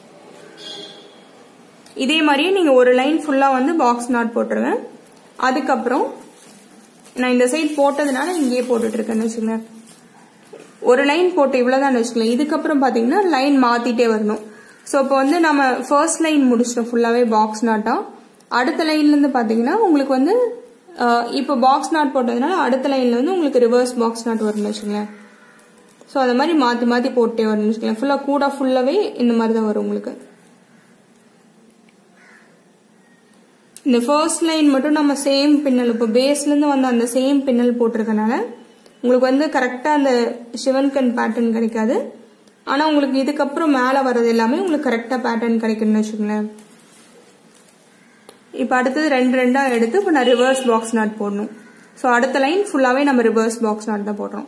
இதே மாதிரியே நீங்கள் ஒரு லைன் ஃபுல்லாக வந்து பாக்ஸ் நாட் போட்டுருவேன் அதுக்கப்புறம் நான் இந்த சைட் போட்டதுனால இங்கேயே போட்டுட்டு இருக்கேன்னு வச்சுக்கோங்களேன் ஒரு லைன் போட்டு இவ்வளோதான் வச்சுக்கலாம் இதுக்கப்புறம் பார்த்தீங்கன்னா லைன் மாற்றிட்டே வரணும் ஸோ இப்போ வந்து நம்ம ஃபர்ஸ்ட் லைன் முடிச்சிட்டோம் ஃபுல்லாகவே பாக்ஸ் நாட்டா அடுத்த லைன்லேருந்து பார்த்தீங்கன்னா உங்களுக்கு வந்து இப்போ பாக்ஸ் நாட் போட்டதுனால அடுத்த லைனில் வந்து உங்களுக்கு ரிவர்ஸ் பாக்ஸ் நாட் வரும்னு வச்சுக்கோங்களேன் ஸோ அதை மாதிரி மாற்றி மாற்றி போட்டே வரும்னு வச்சுக்கோங்களேன் ஃபுல்லாக கூட ஃபுல்லாகவே இந்த மாதிரி தான் வரும் உங்களுக்கு இந்த ஃபர்ஸ்ட் லைன் மட்டும் நம்ம சேம் பின்னல் இப்போ பேஸ்லேருந்து வந்த அந்த சேம் பின்னல் போட்டிருக்கனால உங்களுக்கு வந்து கரெக்டாக அந்த சிவன்கண் பேட்டர்ன் கிடைக்காது ஆனால் உங்களுக்கு இதுக்கப்புறம் மேலே வர்றது எல்லாமே உங்களுக்கு கரெக்டாக பேட்டர்ன் கிடைக்கும்னு வச்சுக்கோங்களேன் இப்போ அடுத்தது ரெண்டு ரெண்டாக எடுத்து இப்போ நான் ரிவர்ஸ் பாக்ஸ் நாட் போடணும் ஸோ அடுத்த லைன் ஃபுல்லாகவே நம்ம ரிவர்ஸ் பாக்ஸ் நாட் தான் போடுறோம்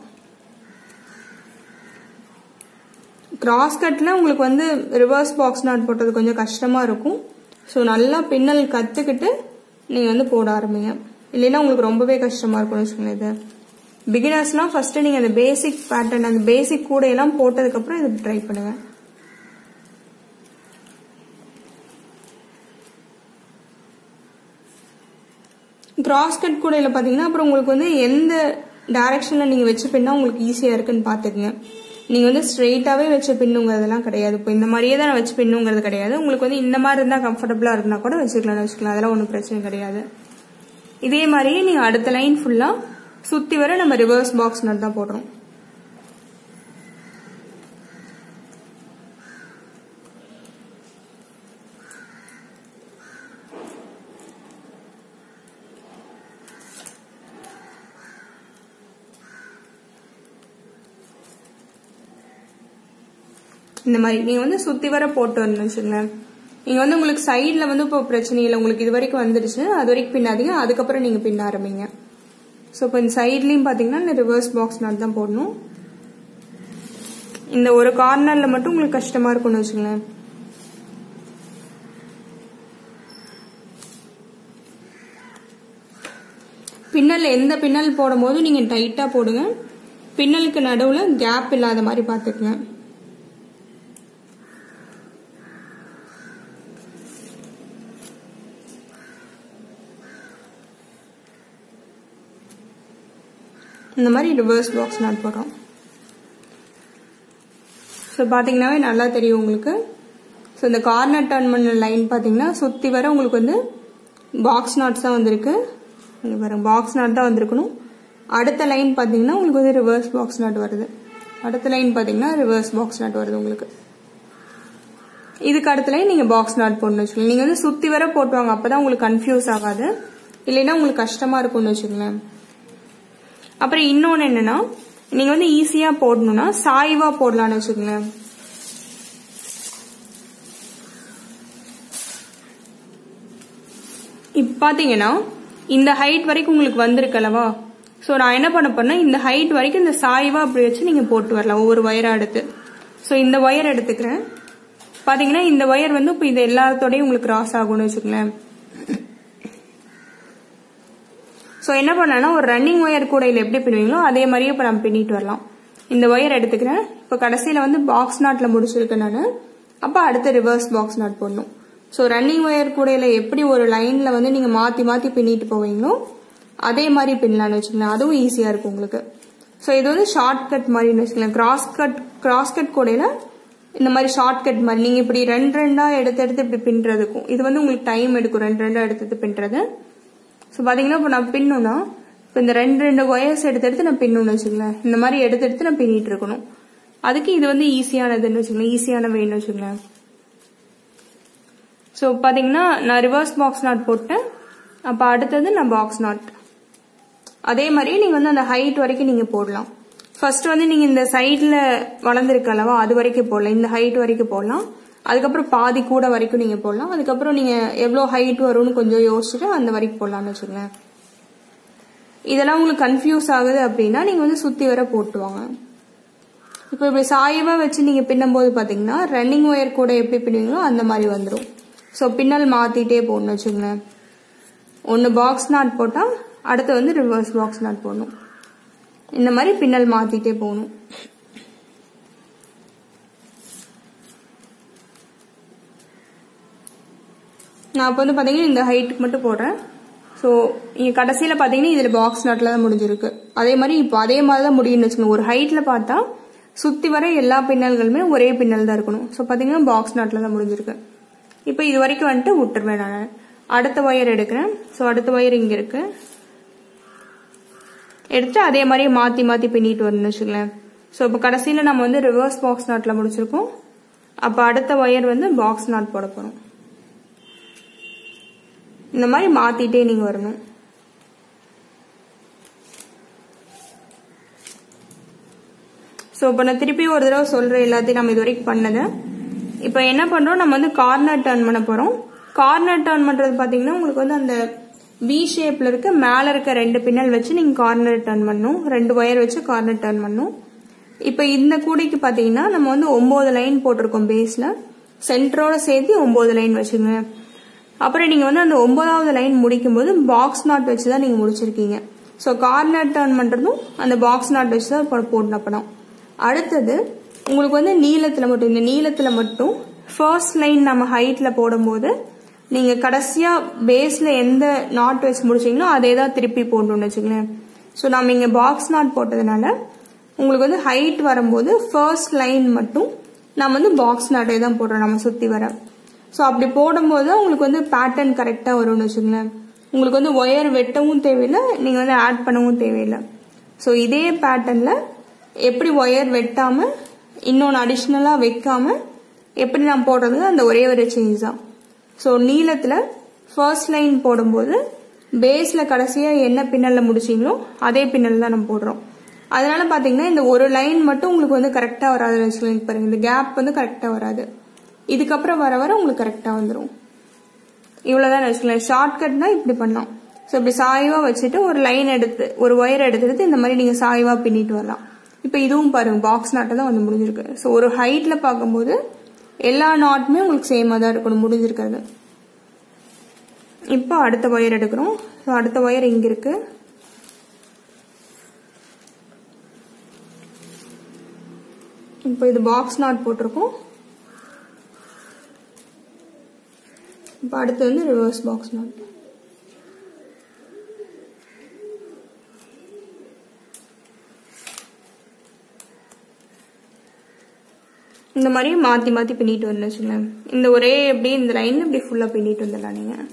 கிராஸ் கட்டில் உங்களுக்கு வந்து ரிவர்ஸ் பாக்ஸ் நாட் போட்டது கொஞ்சம் கஷ்டமாக இருக்கும் ஸோ நல்லா பின்னல் கற்றுக்கிட்டு நீங்கள் வந்து போட ஆரம்பிங்க இல்லைன்னா உங்களுக்கு ரொம்பவே கஷ்டமாக இருக்கும்னு வச்சுக்கோங்களேன் இது பிகினர்ஸ்லாம் ஃபர்ஸ்ட் நீங்கள் அந்த பேசிக் பேட்டர்ன் அந்த பேசிக் கூடையெல்லாம் போட்டதுக்கப்புறம் இது ட்ரை பண்ணுங்க கிராஸ் கட் கூடையில் பார்த்தீங்கன்னா அப்புறம் உங்களுக்கு வந்து எந்த டைரக்ஷனில் நீங்கள் வச்சு பின்னா உங்களுக்கு ஈஸியாக இருக்குன்னு பார்த்துக்குங்க நீங்கள் வந்து ஸ்ட்ரெயிட்டாகவே வச்சு பின்னுங்கிறதெல்லாம் கிடையாது இப்போ இந்த மாதிரியே தான் நான் வச்சு பின்னுங்கிறது கிடையாது உங்களுக்கு வந்து இந்த மாதிரி இருந்தால் கம்ஃபர்டபுளாக இருக்குன்னா கூட வச்சுக்கலாம் வச்சுக்கலாம் அதெல்லாம் ஒன்றும் பிரச்சனை கிடையாது இதே மாதிரியே நீங்கள் அடுத்த லைன் ஃபுல்லாக சுற்றி வர நம்ம ரிவர்ஸ் பாக்ஸ் நட் தான் போடுறோம் இந்த மாதிரி நீங்கள் வந்து சுற்றி வர போட்டு வரணும்னு வச்சுங்களேன் நீங்கள் வந்து உங்களுக்கு சைடில் வந்து இப்போ பிரச்சனை இல்லை உங்களுக்கு இது வரைக்கும் வந்துடுச்சு அது வரைக்கும் பின்னாதீங்க அதுக்கப்புறம் நீங்கள் பின்ன ஆரம்பிங்க ஸோ இப்போ இந்த சைட்லேயும் பார்த்தீங்கன்னா இந்த ரிவர்ஸ் பாக்ஸ் நாட் தான் போடணும் இந்த ஒரு கார்னரில் மட்டும் உங்களுக்கு கஷ்டமாக இருக்கும்னு வச்சுங்களேன் பின்னல் எந்த பின்னல் போடும் போது நீங்கள் டைட்டாக போடுங்க பின்னலுக்கு நடுவில் கேப் இல்லாத மாதிரி பார்த்துக்குங்க இந்த மாதிரி ரிவர்ஸ் பாக்ஸ் நாட் போடுறோம் ஸோ பார்த்தீங்கன்னாவே நல்லா தெரியும் உங்களுக்கு ஸோ இந்த கார்னர் டர்ன் பண்ண லைன் பார்த்தீங்கன்னா சுற்றி வர உங்களுக்கு வந்து பாக்ஸ் நாட்ஸ் தான் வந்திருக்கு இங்கே பாருங்க பாக்ஸ் நாட் தான் வந்திருக்கணும் அடுத்த லைன் பார்த்தீங்கன்னா உங்களுக்கு வந்து ரிவர்ஸ் பாக்ஸ் நாட் வருது அடுத்த லைன் பார்த்தீங்கன்னா ரிவர்ஸ் பாக்ஸ் நாட் வருது உங்களுக்கு இதுக்கு அடுத்த லைன் நீங்கள் பாக்ஸ் நாட் போடணும் வச்சுக்கோங்க நீங்கள் வந்து சுற்றி வர போட்டுவாங்க அப்போ தான் உங்களுக்கு கன்ஃபியூஸ் ஆகாது இல்லைன்னா உங்களுக்கு கஷ்டமாக இருக்கும்னு வச்சுக்கோங்களேன் அப்புறம் இன்னொன்று என்னன்னா நீங்க வந்து ஈஸியா போடணும்னா சாய்வா போடலாம்னு வச்சுக்கோங்களேன் இப்ப பாத்தீங்கன்னா இந்த ஹைட் வரைக்கும் உங்களுக்கு வந்திருக்கலவா ஸோ நான் என்ன பண்ண போறேன்னா இந்த ஹைட் வரைக்கும் இந்த சாய்வா அப்படி வச்சு நீங்க போட்டு வரலாம் ஒவ்வொரு ஒயரா எடுத்து ஸோ இந்த ஒயர் எடுத்துக்கிறேன் பாத்தீங்கன்னா இந்த ஒயர் வந்து இப்போ இது எல்லாத்தோடயும் உங்களுக்கு கிராஸ் ஆகும்னு வச்சுக்கோங்களேன் ஸோ என்ன பண்ணேன்னா ஒரு ரன்னிங் ஒயர் கூடையில் எப்படி பின்னுவீங்களோ அதே மாதிரியே இப்போ நம்ம பின்னிட்டு வரலாம் இந்த ஒயர் எடுத்துக்கிறேன் இப்போ கடைசியில் வந்து பாக்ஸ் நாட்டில் முடிச்சிருக்கேன் நான் அப்போ அடுத்து ரிவர்ஸ் பாக்ஸ் நாட் போடணும் ஸோ ரன்னிங் ஒயர் கூடையில் எப்படி ஒரு லைனில் வந்து நீங்கள் மாற்றி மாற்றி பின்னிட்டு போவீங்களோ அதே மாதிரி பின்னலான்னு வச்சுக்கலாம் அதுவும் ஈஸியாக இருக்கும் உங்களுக்கு ஸோ இது வந்து ஷார்ட் கட் மாதிரின்னு வச்சுக்கலாம் கிராஸ் கட் கிராஸ் கட் கூடையில் இந்த மாதிரி ஷார்ட் கட் மாதிரி நீங்கள் இப்படி ரெண்டு ரெண்டாக எடுத்து எடுத்து இப்படி பின்னுறதுக்கும் இது வந்து உங்களுக்கு டைம் எடுக்கும் ரெண்டு ரெண்டாக எடுத்து எடுத்து பின்னுறது ஸோ பார்த்தீங்கன்னா இப்போ நான் பின்னுனா இப்போ இந்த ரெண்டு ரெண்டு ஒயர்ஸ் எடுத்து எடுத்து நான் பின்னுன்னு வச்சுக்கலேன் இந்த மாதிரி எடுத்து எடுத்து நான் பின்னிட்டு இருக்கணும் அதுக்கு இது வந்து ஈஸியானதுன்னு வச்சுக்கலாம் ஈஸியான வேணும்னு வச்சுக்கலாம் ஸோ பார்த்தீங்கன்னா நான் ரிவர்ஸ் பாக்ஸ் நாட் போட்டேன் அப்போ அடுத்தது நான் பாக்ஸ் நாட் அதே மாதிரியே நீங்கள் வந்து அந்த ஹைட் வரைக்கும் நீங்கள் போடலாம் ஃபர்ஸ்ட் வந்து நீங்கள் இந்த சைடில் வளர்ந்துருக்கு அல்லவா அது வரைக்கும் போடலாம் இந்த ஹைட் வரைக்கும் போடலாம் அதுக்கப்புறம் பாதி கூட வரைக்கும் நீங்கள் போடலாம் அதுக்கப்புறம் நீங்கள் எவ்வளோ ஹைட் வரும்னு கொஞ்சம் யோசிச்சுட்டு அந்த வரைக்கும் போடலாம்னு வச்சுக்கோங்களேன் இதெல்லாம் உங்களுக்கு கன்ஃபியூஸ் ஆகுது அப்படின்னா நீங்க வந்து சுத்தி வர போட்டுவாங்க இப்போ இப்படி சாயவா வச்சு நீங்க பின்னும்போது பாத்தீங்கன்னா ரன்னிங் ஒயர் கூட எப்படி பின்னுவீங்களோ அந்த மாதிரி வந்துடும் ஸோ பின்னல் மாத்திட்டே போடணும் வச்சுங்களேன் ஒன்று பாக்ஸ் நாட் போட்டால் அடுத்து வந்து ரிவர்ஸ் பாக்ஸ் நாட் போடணும் இந்த மாதிரி பின்னல் மாத்திட்டே போகணும் நான் இப்போ வந்து பார்த்தீங்கன்னா இந்த ஹைட்டுக்கு மட்டும் போடுறேன் ஸோ இங்கே கடைசியில் பார்த்தீங்கன்னா இதில் பாக்ஸ் நாட்டில் தான் முடிஞ்சிருக்கு அதே மாதிரி இப்போ அதே மாதிரி தான் முடியும்னு வச்சுக்கோங்க ஒரு ஹைட்டில் பார்த்தா சுற்றி வர எல்லா பின்னல்களுமே ஒரே பின்னல் தான் இருக்கணும் ஸோ பார்த்தீங்கன்னா பாக்ஸ் நாட்டில் தான் முடிஞ்சிருக்கு இப்போ இது வரைக்கும் வந்துட்டு விட்டுருவேன் நான் அடுத்த ஒயர் எடுக்கிறேன் ஸோ அடுத்த ஒயர் இங்கே இருக்கு எடுத்து அதே மாதிரியே மாற்றி மாற்றி பின்னிட்டு வரணும்னு வச்சுக்கலேன் ஸோ இப்போ கடைசியில் நம்ம வந்து ரிவர்ஸ் பாக்ஸ் நாட்டில் முடிச்சிருக்கோம் அப்போ அடுத்த ஒயர் வந்து பாக்ஸ் நாட் போட போகிறோம் இந்த மாதிரி மாத்திட்டே நீங்க வரணும் ஸோ இப்போ நான் திருப்பி ஒரு தடவை சொல்றேன் எல்லாத்தையும் நம்ம இது வரைக்கும் பண்ணது இப்போ என்ன பண்றோம் நம்ம வந்து கார்னர் டர்ன் பண்ண போறோம் கார்னர் டர்ன் பண்றது பாத்தீங்கன்னா உங்களுக்கு வந்து அந்த வி ஷேப்ல இருக்க மேல இருக்க ரெண்டு பின்னல் வச்சு நீங்க கார்னர் டர்ன் பண்ணணும் ரெண்டு ஒயர் வச்சு கார்னர் டர்ன் பண்ணணும் இப்போ இந்த கூடைக்கு பாத்தீங்கன்னா நம்ம வந்து ஒன்பது லைன் போட்டிருக்கோம் பேஸ்ல சென்டரோட சேர்த்து ஒன்பது லைன் வச்சுங்க அப்புறம் நீங்க வந்து அந்த ஒன்பதாவது லைன் முடிக்கும் போது பாக்ஸ் நாட் வச்சு தான் நீங்க முடிச்சிருக்கீங்க ஸோ கார்னர் டர்ன் பண்றதும் அந்த பாக்ஸ் நாட் வச்சு தான் போடணும் அப்படம் அடுத்தது உங்களுக்கு வந்து நீளத்துல மட்டும் இந்த நீளத்துல மட்டும் ஃபர்ஸ்ட் லைன் நம்ம ஹைட்ல போடும்போது நீங்க கடைசியா பேஸ்ல எந்த நாட் வச்சு முடிச்சீங்களோ அதே தான் திருப்பி போடணும்னு வச்சுக்கலேன் ஸோ நம்ம இங்க பாக்ஸ் நாட் போட்டதுனால உங்களுக்கு வந்து ஹைட் வரும்போது ஃபர்ஸ்ட் லைன் மட்டும் நம்ம வந்து பாக்ஸ் நாட்டே தான் போடுறோம் நம்ம சுத்தி வர ஸோ அப்படி போடும்போது உங்களுக்கு வந்து பேட்டர்ன் கரெக்டாக வரும்னு வச்சுங்களேன் உங்களுக்கு வந்து ஒயர் வெட்டவும் தேவையில்லை நீங்கள் வந்து ஆட் பண்ணவும் தேவையில்லை ஸோ இதே பேட்டர்னில் எப்படி ஒயர் வெட்டாமல் இன்னொன்று அடிஷ்னலாக வைக்காம எப்படி நான் போடுறது அந்த ஒரே ஒரு சேஞ்ச் தான் ஸோ நீளத்தில் ஃபர்ஸ்ட் லைன் போடும்போது பேஸில் கடைசியாக என்ன பின்னலில் முடிச்சிங்களோ அதே பின்னல் தான் நம்ம போடுறோம் அதனால பார்த்தீங்கன்னா இந்த ஒரு லைன் மட்டும் உங்களுக்கு வந்து கரெக்டாக வராது வச்சுக்கோங்க பாருங்க இந்த கேப் வந்து கரெக்டாக வராது இதுக்கப்புறம் வர வர உங்களுக்கு கரெக்டாக வந்துடும் இவ்வளோதான் வச்சுக்கலாம் ஷார்ட்கட்னா இப்படி பண்ணலாம் ஸோ இப்படி சாய்வாக வச்சுட்டு ஒரு லைன் எடுத்து ஒரு ஒயர் எடுத்துட்டு இந்த மாதிரி நீங்கள் சாய்வாக பின்னிட்டு வரலாம் இப்போ இதுவும் பாருங்க பாக்ஸ் நாட்டை தான் வந்து முடிஞ்சிருக்கு ஸோ ஒரு ஹைட்டில் பார்க்கும்போது எல்லா நாட்டுமே உங்களுக்கு சேமாக தான் இருக்கணும் முடிஞ்சிருக்கிறது இப்போ அடுத்த ஒயர் எடுக்கிறோம் ஸோ அடுத்த ஒயர் இங்கே இருக்கு இப்போ இது பாக்ஸ் நாட் போட்டிருக்கோம் இப்போ அடுத்து வந்து ரிவர்ஸ் பாக்ஸ் நாட் இந்த மாதிரி மாற்றி மாற்றி பின்னிட்டு வரணும் வச்சுங்களேன் இந்த ஒரே எப்படி இந்த லைன் இப்படி ஃபுல்லாக பின்னிட்டு வந்துடலாம் நீங்கள்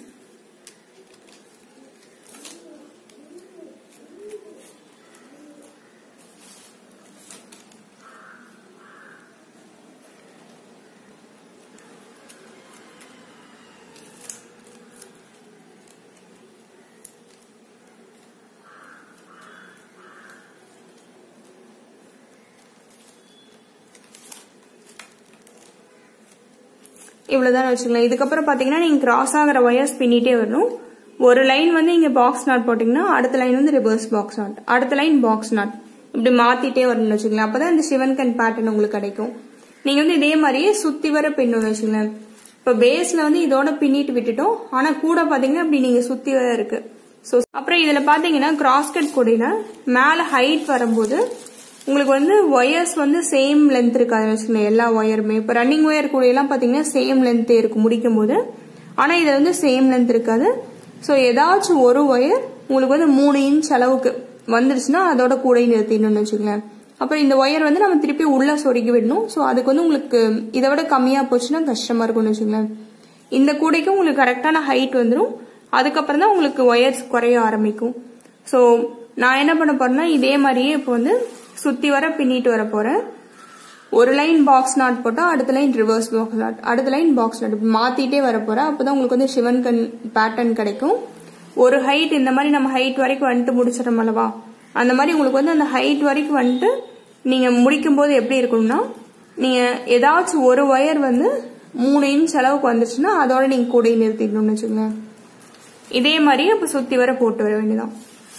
இவ்வளவுதான் வச்சுக்கலாம் இதுக்கப்புறம் பாத்தீங்கன்னா நீங்க கிராஸ் ஆகிற ஒயர்ஸ் பின்னிட்டே வரணும் ஒரு லைன் வந்து இங்க பாக்ஸ் நாட் போட்டீங்கன்னா அடுத்த லைன் வந்து ரிவர்ஸ் பாக்ஸ் நாட் அடுத்த லைன் பாக்ஸ் நாட் இப்படி மாத்திட்டே வரணும்னு வச்சுக்கலாம் அப்பதான் இந்த சிவன் கண் பேட்டர்ன் உங்களுக்கு கிடைக்கும் நீங்க வந்து இதே மாதிரியே சுத்தி வர பின்னணும் வச்சுக்கலாம் இப்ப பேஸ்ல வந்து இதோட பின்னிட்டு விட்டுட்டோம் ஆனா கூட பாத்தீங்கன்னா இப்படி நீங்க சுத்தி வர இருக்கு ஸோ அப்புறம் இதுல பாத்தீங்கன்னா கிராஸ்கட் கூடையில மேல ஹைட் வரும்போது உங்களுக்கு வந்து ஒயர்ஸ் வந்து சேம் லென்த் இருக்காது வச்சுக்கோங்க எல்லா ஒயருமே இப்போ ரன்னிங் ஒயர் கூட எல்லாம் பார்த்தீங்கன்னா சேம் லென்த் இருக்கும் முடிக்கும் போது ஆனால் இதில் வந்து சேம் லென்த் இருக்காது ஸோ ஏதாச்சும் ஒரு ஒயர் உங்களுக்கு வந்து மூணு இன்ச் அளவுக்கு வந்துருச்சுன்னா அதோட கூட நிறுத்திடணும்னு வச்சுக்கோங்களேன் அப்புறம் இந்த ஒயர் வந்து நம்ம திருப்பி உள்ள சொருகி விடணும் ஸோ அதுக்கு வந்து உங்களுக்கு இதை விட கம்மியாக போச்சுன்னா கஷ்டமா இருக்கும்னு வச்சுக்கோங்களேன் இந்த கூடைக்கு உங்களுக்கு கரெக்டான ஹைட் வந்துடும் அதுக்கப்புறம் தான் உங்களுக்கு ஒயர்ஸ் குறைய ஆரம்பிக்கும் ஸோ நான் என்ன பண்ண போறேன்னா இதே மாதிரியே இப்போ வந்து சுத்தி வர பின்னிட்டு வர போறேன் ஒரு லைன் பாக்ஸ் நாட் போட்டா அடுத்த லைன் ரிவர்ஸ் பாக்ஸ் நாட் அடுத்த லைன் பாக்ஸ் நாட் மாத்திட்டே வர போறேன் அப்பதான் உங்களுக்கு வந்து சிவன் கண் பேட்டர்ன் கிடைக்கும் ஒரு ஹைட் இந்த மாதிரி நம்ம ஹைட் வரைக்கும் வந்துட்டு முடிச்சிடறோம் அல்லவா அந்த மாதிரி உங்களுக்கு வந்து அந்த ஹைட் வரைக்கும் வந்துட்டு நீங்க முடிக்கும் போது எப்படி இருக்கணும்னா நீங்க ஏதாச்சும் ஒரு ஒயர் வந்து மூணு இன்ச் அளவுக்கு வந்துச்சுன்னா அதோட நீங்க கூட நிறுத்திக்கணும்னு வச்சுக்கோங்க இதே மாதிரியே இப்ப சுத்தி வர போட்டு வர வேண்டியதான்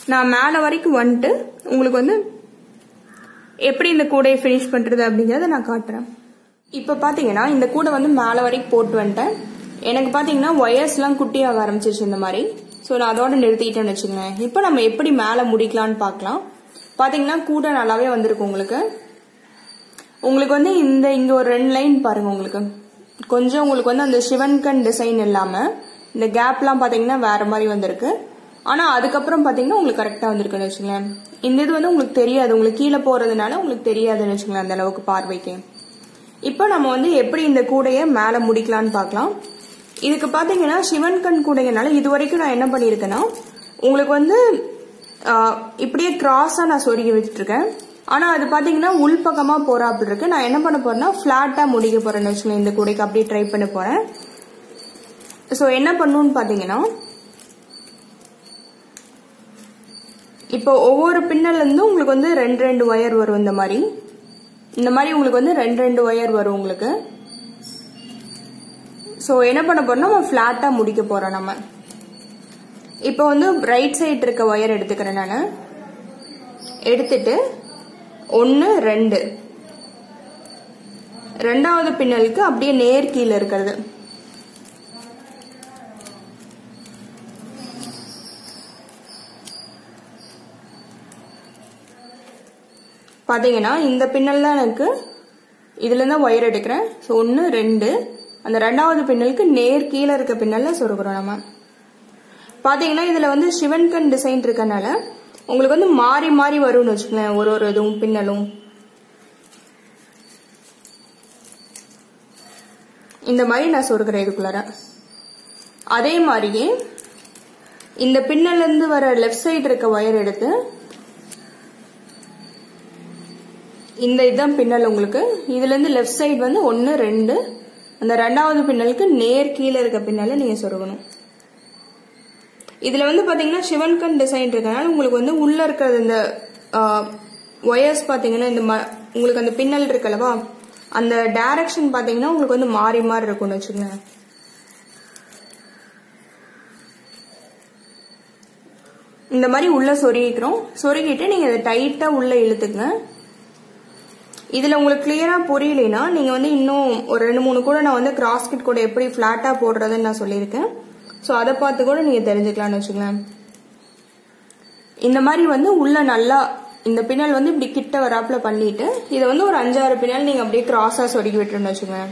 நான் மேலே வரைக்கும் வந்துட்டு உங்களுக்கு வந்து எப்படி இந்த கூடையை ஃபினிஷ் பண்ணுறது அப்படிங்கிறத நான் காட்டுறேன் இப்போ பார்த்தீங்கன்னா இந்த கூடை வந்து மேலே வரைக்கும் போட்டு வந்துட்டேன் எனக்கு பார்த்தீங்கன்னா ஒயர்ஸ்லாம் குட்டியாக ஆரம்பிச்சிருச்சு இந்த மாதிரி ஸோ நான் அதோட நிறுத்திட்டேன்னு வச்சுக்கோங்களேன் இப்போ நம்ம எப்படி மேலே முடிக்கலான்னு பார்க்கலாம் பார்த்தீங்கன்னா கூடை நல்லாவே வந்திருக்கு உங்களுக்கு உங்களுக்கு வந்து இந்த இங்கே ஒரு ரெண்டு லைன் பாருங்க உங்களுக்கு கொஞ்சம் உங்களுக்கு வந்து அந்த சிவன்கண் டிசைன் இல்லாமல் இந்த கேப்லாம் பார்த்தீங்கன்னா வேற மாதிரி வந்திருக்கு ஆனால் அதுக்கப்புறம் பார்த்தீங்கன்னா உங்களுக்கு கரெக்டாக வந்திருக்குன்னு வச்சுங்களேன் இந்த இது வந்து உங்களுக்கு தெரியாது உங்களுக்கு கீழே போகிறதுனால உங்களுக்கு தெரியாதுன்னு வச்சுங்களேன் அந்த அளவுக்கு பார்வைக்கு இப்போ நம்ம வந்து எப்படி இந்த கூடையை மேலே முடிக்கலான்னு பார்க்கலாம் இதுக்கு பார்த்தீங்கன்னா சிவன் கண் கூடைங்கனால இது வரைக்கும் நான் என்ன பண்ணியிருக்கேன்னா உங்களுக்கு வந்து ஆஹ், இப்படியே கிராஸாக நான் சொருகி வச்சுருக்கேன் ஆனால் அது பார்த்தீங்கன்னா உள்பக்கமாக போகிறாப்புல இருக்கு நான் என்ன பண்ண போறேன்னா ஃப்ளாட்டாக முடிக்க போறேன்னு வச்சுக்கோங்க இந்த கூடைக்கு அப்படியே ட்ரை பண்ண போகிறேன் ஸோ என்ன பண்ணணும்னு பார்த்தீங்கன்னா இப்போ ஒவ்வொரு பின்னல்ல இருந்தும் உங்களுக்கு வந்து ரெண்டு ரெண்டு ஒயர் வரும் இந்த மாதிரி இந்த மாதிரி உங்களுக்கு வந்து ரெண்டு ரெண்டு ஒயர் வரும் உங்களுக்கு ஸோ என்ன பண்ண போறோம்னா நம்ம ஃப்ளாட்டாக முடிக்க போறோம் நம்ம இப்போ வந்து ரைட் சைடு இருக்க ஒயர் எடுத்துக்கிறேன் நான் எடுத்துட்டு ஒன்று ரெண்டு ரெண்டாவது பின்னலுக்கு அப்படியே நேர் கீழே இருக்கிறது பார்த்தீங்கன்னா இந்த பின்னல் தான் எனக்கு இதுல தான் ஒயர் எடுக்கிறேன் ஸோ ஒன்று ரெண்டு அந்த ரெண்டாவது பின்னலுக்கு நேர் கீழே இருக்க பின்னல்ல சொருகிறோம் நம்ம பார்த்தீங்கன்னா இதில் வந்து சிவன்கண் டிசைன் இருக்கனால உங்களுக்கு வந்து மாறி மாறி வரும்னு வச்சுக்கோங்களேன் ஒரு ஒரு இதுவும் பின்னலும் இந்த மாதிரி நான் சொருகிறேன் இதுக்குள்ளார அதே மாதிரியே இந்த பின்னல்ல இருந்து வர லெஃப்ட் சைடு இருக்க ஒயர் எடுத்து இந்த இதுதான் பின்னல் உங்களுக்கு இதுல இருந்து லெஃப்ட் சைடு வந்து ஒன்னு ரெண்டு அந்த ரெண்டாவது பின்னலுக்கு நேர் கீழே இருக்க பின்னல நீங்க சொருகணும் இதுல வந்து பாத்தீங்கன்னா சிவன்கண் டிசைன் இருக்கனால உங்களுக்கு வந்து உள்ள இருக்கிறது இந்த ஒயர்ஸ் பாத்தீங்கன்னா இந்த ம- உங்களுக்கு அந்த பின்னல் இருக்குல்லவா அந்த டைரக்ஷன் பாத்தீங்கன்னா உங்களுக்கு வந்து மாறி மாறி இருக்கும்னு வச்சுக்கோங்க இந்த மாதிரி உள்ள சொருகிக்கிறோம் சொருகிட்டு நீங்க இதை டைட்டா உள்ள இழுத்துக்குங்க இதுல உங்களுக்கு கிளியரா புரியலைன்னா நீங்க வந்து இன்னும் ஒரு ரெண்டு மூணு கூட நான் வந்து கிராஸ்கிட் கூட எப்படி பிளாட்டா போடுறதுன்னு நான் சொல்லியிருக்கேன் ஸோ அதை பார்த்து கூட நீங்க தெரிஞ்சுக்கலாம்னு வச்சுக்கலாம் இந்த மாதிரி வந்து உள்ள நல்லா இந்த பின்னல் வந்து இப்படி கிட்ட வராப்புல பண்ணிட்டு இதை வந்து ஒரு அஞ்சாறு பின்னல் நீங்க அப்படியே கிராஸா சொருகி விட்டுருன்னு வச்சுக்கோங்க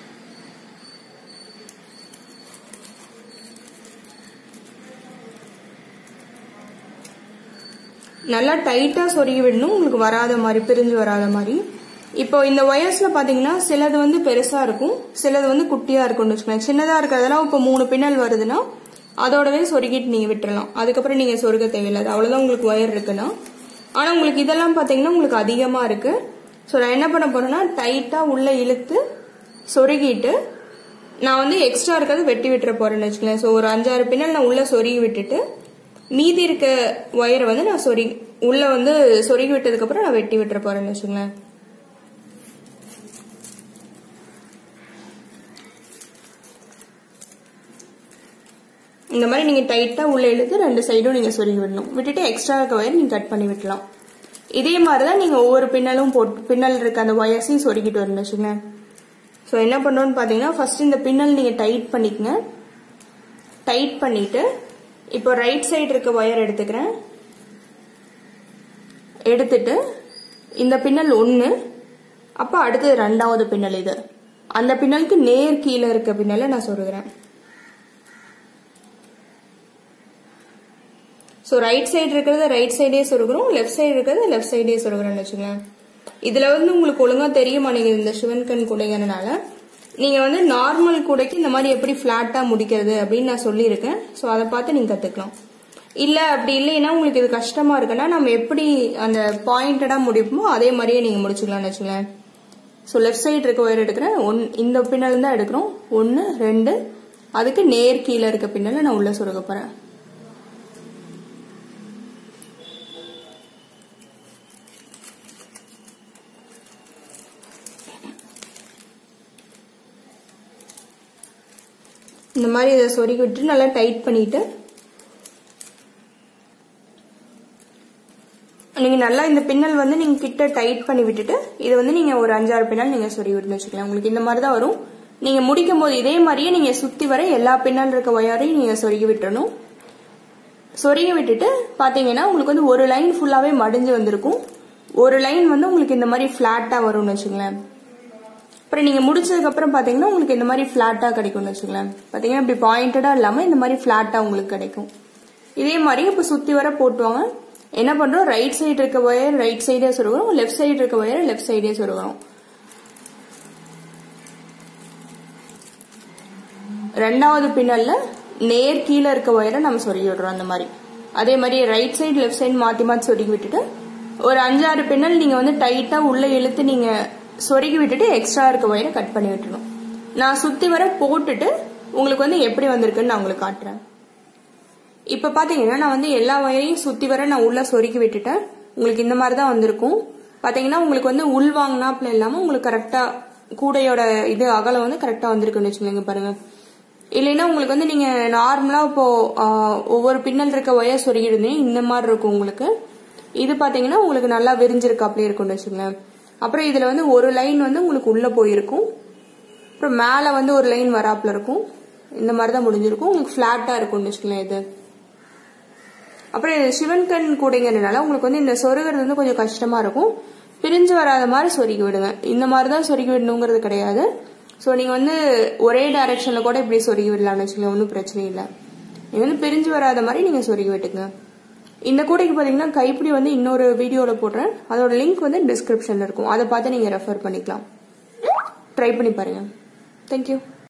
நல்லா டைட்டா சொருகி விடணும் உங்களுக்கு வராத மாதிரி பிரிஞ்சு வராத மாதிரி இப்போ இந்த ஒயர்ஸ்ல பாத்தீங்கன்னா சிலது வந்து பெருசா இருக்கும் சிலது வந்து குட்டியா இருக்கும்னு வச்சுக்கோங்க சின்னதா இருக்கிறதெல்லாம் இப்போ மூணு பின்னல் வருதுன்னா அதோடவே சொருகிட்டு நீங்க விட்டுறலாம் அதுக்கப்புறம் நீங்க சொருக தேவையில்லை அது அவ்வளவுதான் உங்களுக்கு ஒயர் இருக்குன்னா ஆனா உங்களுக்கு இதெல்லாம் பாத்தீங்கன்னா உங்களுக்கு அதிகமா இருக்கு ஸோ நான் என்ன பண்ண போறேன்னா டைட்டா உள்ள இழுத்து சொருகிட்டு நான் வந்து எக்ஸ்ட்ரா இருக்கிறத வெட்டி விட்டுற போறேன்னு வச்சுக்கலேன் ஸோ ஒரு அஞ்சாறு பின்னல் நான் உள்ள சொருகி விட்டுட்டு மீதி இருக்க ஒயரை வந்து நான் சொரி உள்ள வந்து சொருகி விட்டதுக்கு அப்புறம் நான் வெட்டி விட்டுற போறேன்னு வச்சுங்களேன் இந்த மாதிரி நீங்க டைட்டா உள்ள இழுத்து ரெண்டு சைடும் நீங்க சொருகி விடணும் விட்டுட்டு எக்ஸ்ட்ரா இருக்க ஒயர் நீங்க கட் பண்ணி விட்டலாம் இதே மாதிரி தான் நீங்க ஒவ்வொரு பின்னலும் போட்டு பின்னல் இருக்க அந்த ஒயர்ஸையும் சொருகிட்டு வரணும் வச்சுங்களேன் ஸோ என்ன பண்ணணும்னு பார்த்தீங்கன்னா ஃபர்ஸ்ட் இந்த பின்னல் நீங்க டைட் பண்ணிக்கங்க டைட் பண்ணிட்டு இப்போ ரைட் சைடு இருக்க ஒயர் எடுத்துக்கிறேன் எடுத்துட்டு இந்த பின்னல் ஒன்று அப்போ அடுத்தது ரெண்டாவது பின்னல் இது அந்த பின்னலுக்கு நேர் கீழே இருக்க பின்னலை நான் சொருகிறேன் ஸோ ரைட் சைடு இருக்கிறத ரைட் சைடே சொருகிறோம் லெஃப்ட் சைடு இருக்கிறத லெஃப்ட் சைடே சொருகிறோம்னு வச்சுங்களேன் இதுல வந்து உங்களுக்கு ஒழுங்கா தெரிய மாட்டேங்குது இந்த சிவன்கண் கூடைங்கிறனால நீங்க வந்து நார்மல் கூடைக்கு இந்த மாதிரி எப்படி ஃபிளாட்டா முடிக்கிறது அப்படின்னு நான் சொல்லியிருக்கேன் ஸோ அதை பார்த்து நீங்க கத்துக்கலாம் இல்ல அப்படி இல்லைன்னா உங்களுக்கு இது கஷ்டமா இருக்குன்னா நம்ம எப்படி அந்த பாயிண்டடா முடிப்போமோ அதே மாதிரியே நீங்க முடிச்சுக்கலாம்னு வச்சுங்களேன் ஸோ லெஃப்ட் சைடு இருக்க ஒயர் எடுக்கிறேன் ஒன் இந்த பின்னல் தான் எடுக்கிறோம் ஒன்று ரெண்டு அதுக்கு நேர் கீழே இருக்க பின்னல நான் உள்ள சொருக போறேன் இந்த மாதிரி இதை சொருகி விட்டு நல்லா டைட் பண்ணிட்டு நீங்க நல்லா இந்த பின்னல் வந்து நீங்க கிட்ட டைட் பண்ணி விட்டுட்டு இது வந்து நீங்க ஒரு அஞ்சாறு பின்னல் நீங்க சொருகி விட்டுன்னு வச்சுக்கலாம் உங்களுக்கு இந்த மாதிரி தான் வரும் நீங்க முடிக்கும் போது இதே மாதிரியே நீங்க சுத்தி வர எல்லா பின்னல் இருக்க ஒயரையும் நீங்க சொருகி விட்டுறணும் சொருகி விட்டுட்டு பாத்தீங்கன்னா உங்களுக்கு வந்து ஒரு லைன் ஃபுல்லாவே மடிஞ்சு வந்திருக்கும் ஒரு லைன் வந்து உங்களுக்கு இந்த மாதிரி பிளாட்டா வரும்னு வச்சுங்களேன் அப்புறம் நீங்க முடிச்சதுக்கு அப்புறம் பாத்தீங்கன்னா உங்களுக்கு இந்த மாதிரி பிளாட்டா கிடைக்கும்னு வச்சுங்களேன் பாத்தீங்கன்னா இப்படி பாயிண்டடா இல்லாம இந்த மாதிரி பிளாட்டா உங்களுக்கு கிடைக்கும் இதே மாதிரி இப்ப சுத்தி வர போட்டுவாங்க என்ன பண்றோம் ரைட் சைடு இருக்க ஒயர் ரைட் சைடே சொருகிறோம் லெஃப்ட் சைடு இருக்க ஒயர் லெஃப்ட் சைடே சொருகிறோம் ரெண்டாவது பின்னல்ல நேர் கீழே இருக்க ஒயரை நம்ம சொருகி விடுறோம் அந்த மாதிரி அதே மாதிரி ரைட் சைடு லெஃப்ட் சைடு மாத்தி மாத்தி சொருகி விட்டுட்டு ஒரு அஞ்சாறு பின்னல் நீங்க வந்து டைட்டா உள்ள இழுத்து நீங்க சொருகி விட்டுட்டு எக்ஸ்ட்ரா இருக்க ஒயரை கட் பண்ணி விட்டுணும் நான் சுத்தி வர போட்டுட்டு உங்களுக்கு வந்து எப்படி வந்திருக்குன்னு நான் உங்களுக்கு காட்டுறேன் இப்ப பாத்தீங்கன்னா நான் வந்து எல்லா ஒயரையும் சுத்தி வர நான் உள்ள சொருகி விட்டுட்டேன் உங்களுக்கு இந்த மாதிரி தான் வந்திருக்கும் பாத்தீங்கன்னா உங்களுக்கு வந்து உள் வாங்கினாப்ல இல்லாம உங்களுக்கு கரெக்டா கூடையோட இது அகலம் வந்து கரெக்டா வந்திருக்குன்னு வச்சுக்கோங்க பாருங்க இல்லைன்னா உங்களுக்கு வந்து நீங்க நார்மலா இப்போ ஆஹ், ஒவ்வொரு பின்னல் இருக்க ஒயர் சொருகிருந்தீங்க இந்த மாதிரி இருக்கும் உங்களுக்கு இது பாத்தீங்கன்னா உங்களுக்கு நல்லா விரிஞ்சிருக்கு அப்படியே இருக்கும்னு வச்சுக்கோங்களேன் அப்புறம் இதுல வந்து ஒரு லைன் வந்து உங்களுக்கு உள்ள போயிருக்கும் அப்புறம் மேல வந்து ஒரு லைன் வராப்புல இருக்கும் இந்த மாதிரி தான் முடிஞ்சிருக்கும் உங்களுக்கு ஃபிளாட்டா இருக்கும்னு வச்சுக்கோங்களேன் இது அப்புறம் இது சிவன் கண் கூடைங்கிறதுனால உங்களுக்கு வந்து இந்த சொருகிறது வந்து கொஞ்சம் கஷ்டமா இருக்கும் பிரிஞ்சு வராத மாதிரி சொருகி விடுங்க இந்த மாதிரி தான் சொருகி விடணுங்கிறது கிடையாது ஸோ நீங்க வந்து ஒரே டைரக்ஷன்ல கூட இப்படி சொருகி விடலாம்னு வச்சுக்கோங்க ஒன்றும் பிரச்சனை இல்லை நீங்க வந்து பிரிஞ்சு வராத மாதிரி நீங்க சொருகி விட்டுங்க இந்த கூடைக்கு பாத்தீங்கன்னா கைப்பிடி வந்து இன்னொரு வீடியோல போடுறேன் அதோட லிங்க் வந்து டிஸ்கிரிப்ஷன்ல இருக்கும் அதை பார்த்து நீங்க ரெஃபர் பண்ணிக்கலாம் ட்ரை பண்ணி பாருங்க தேங்க்யூ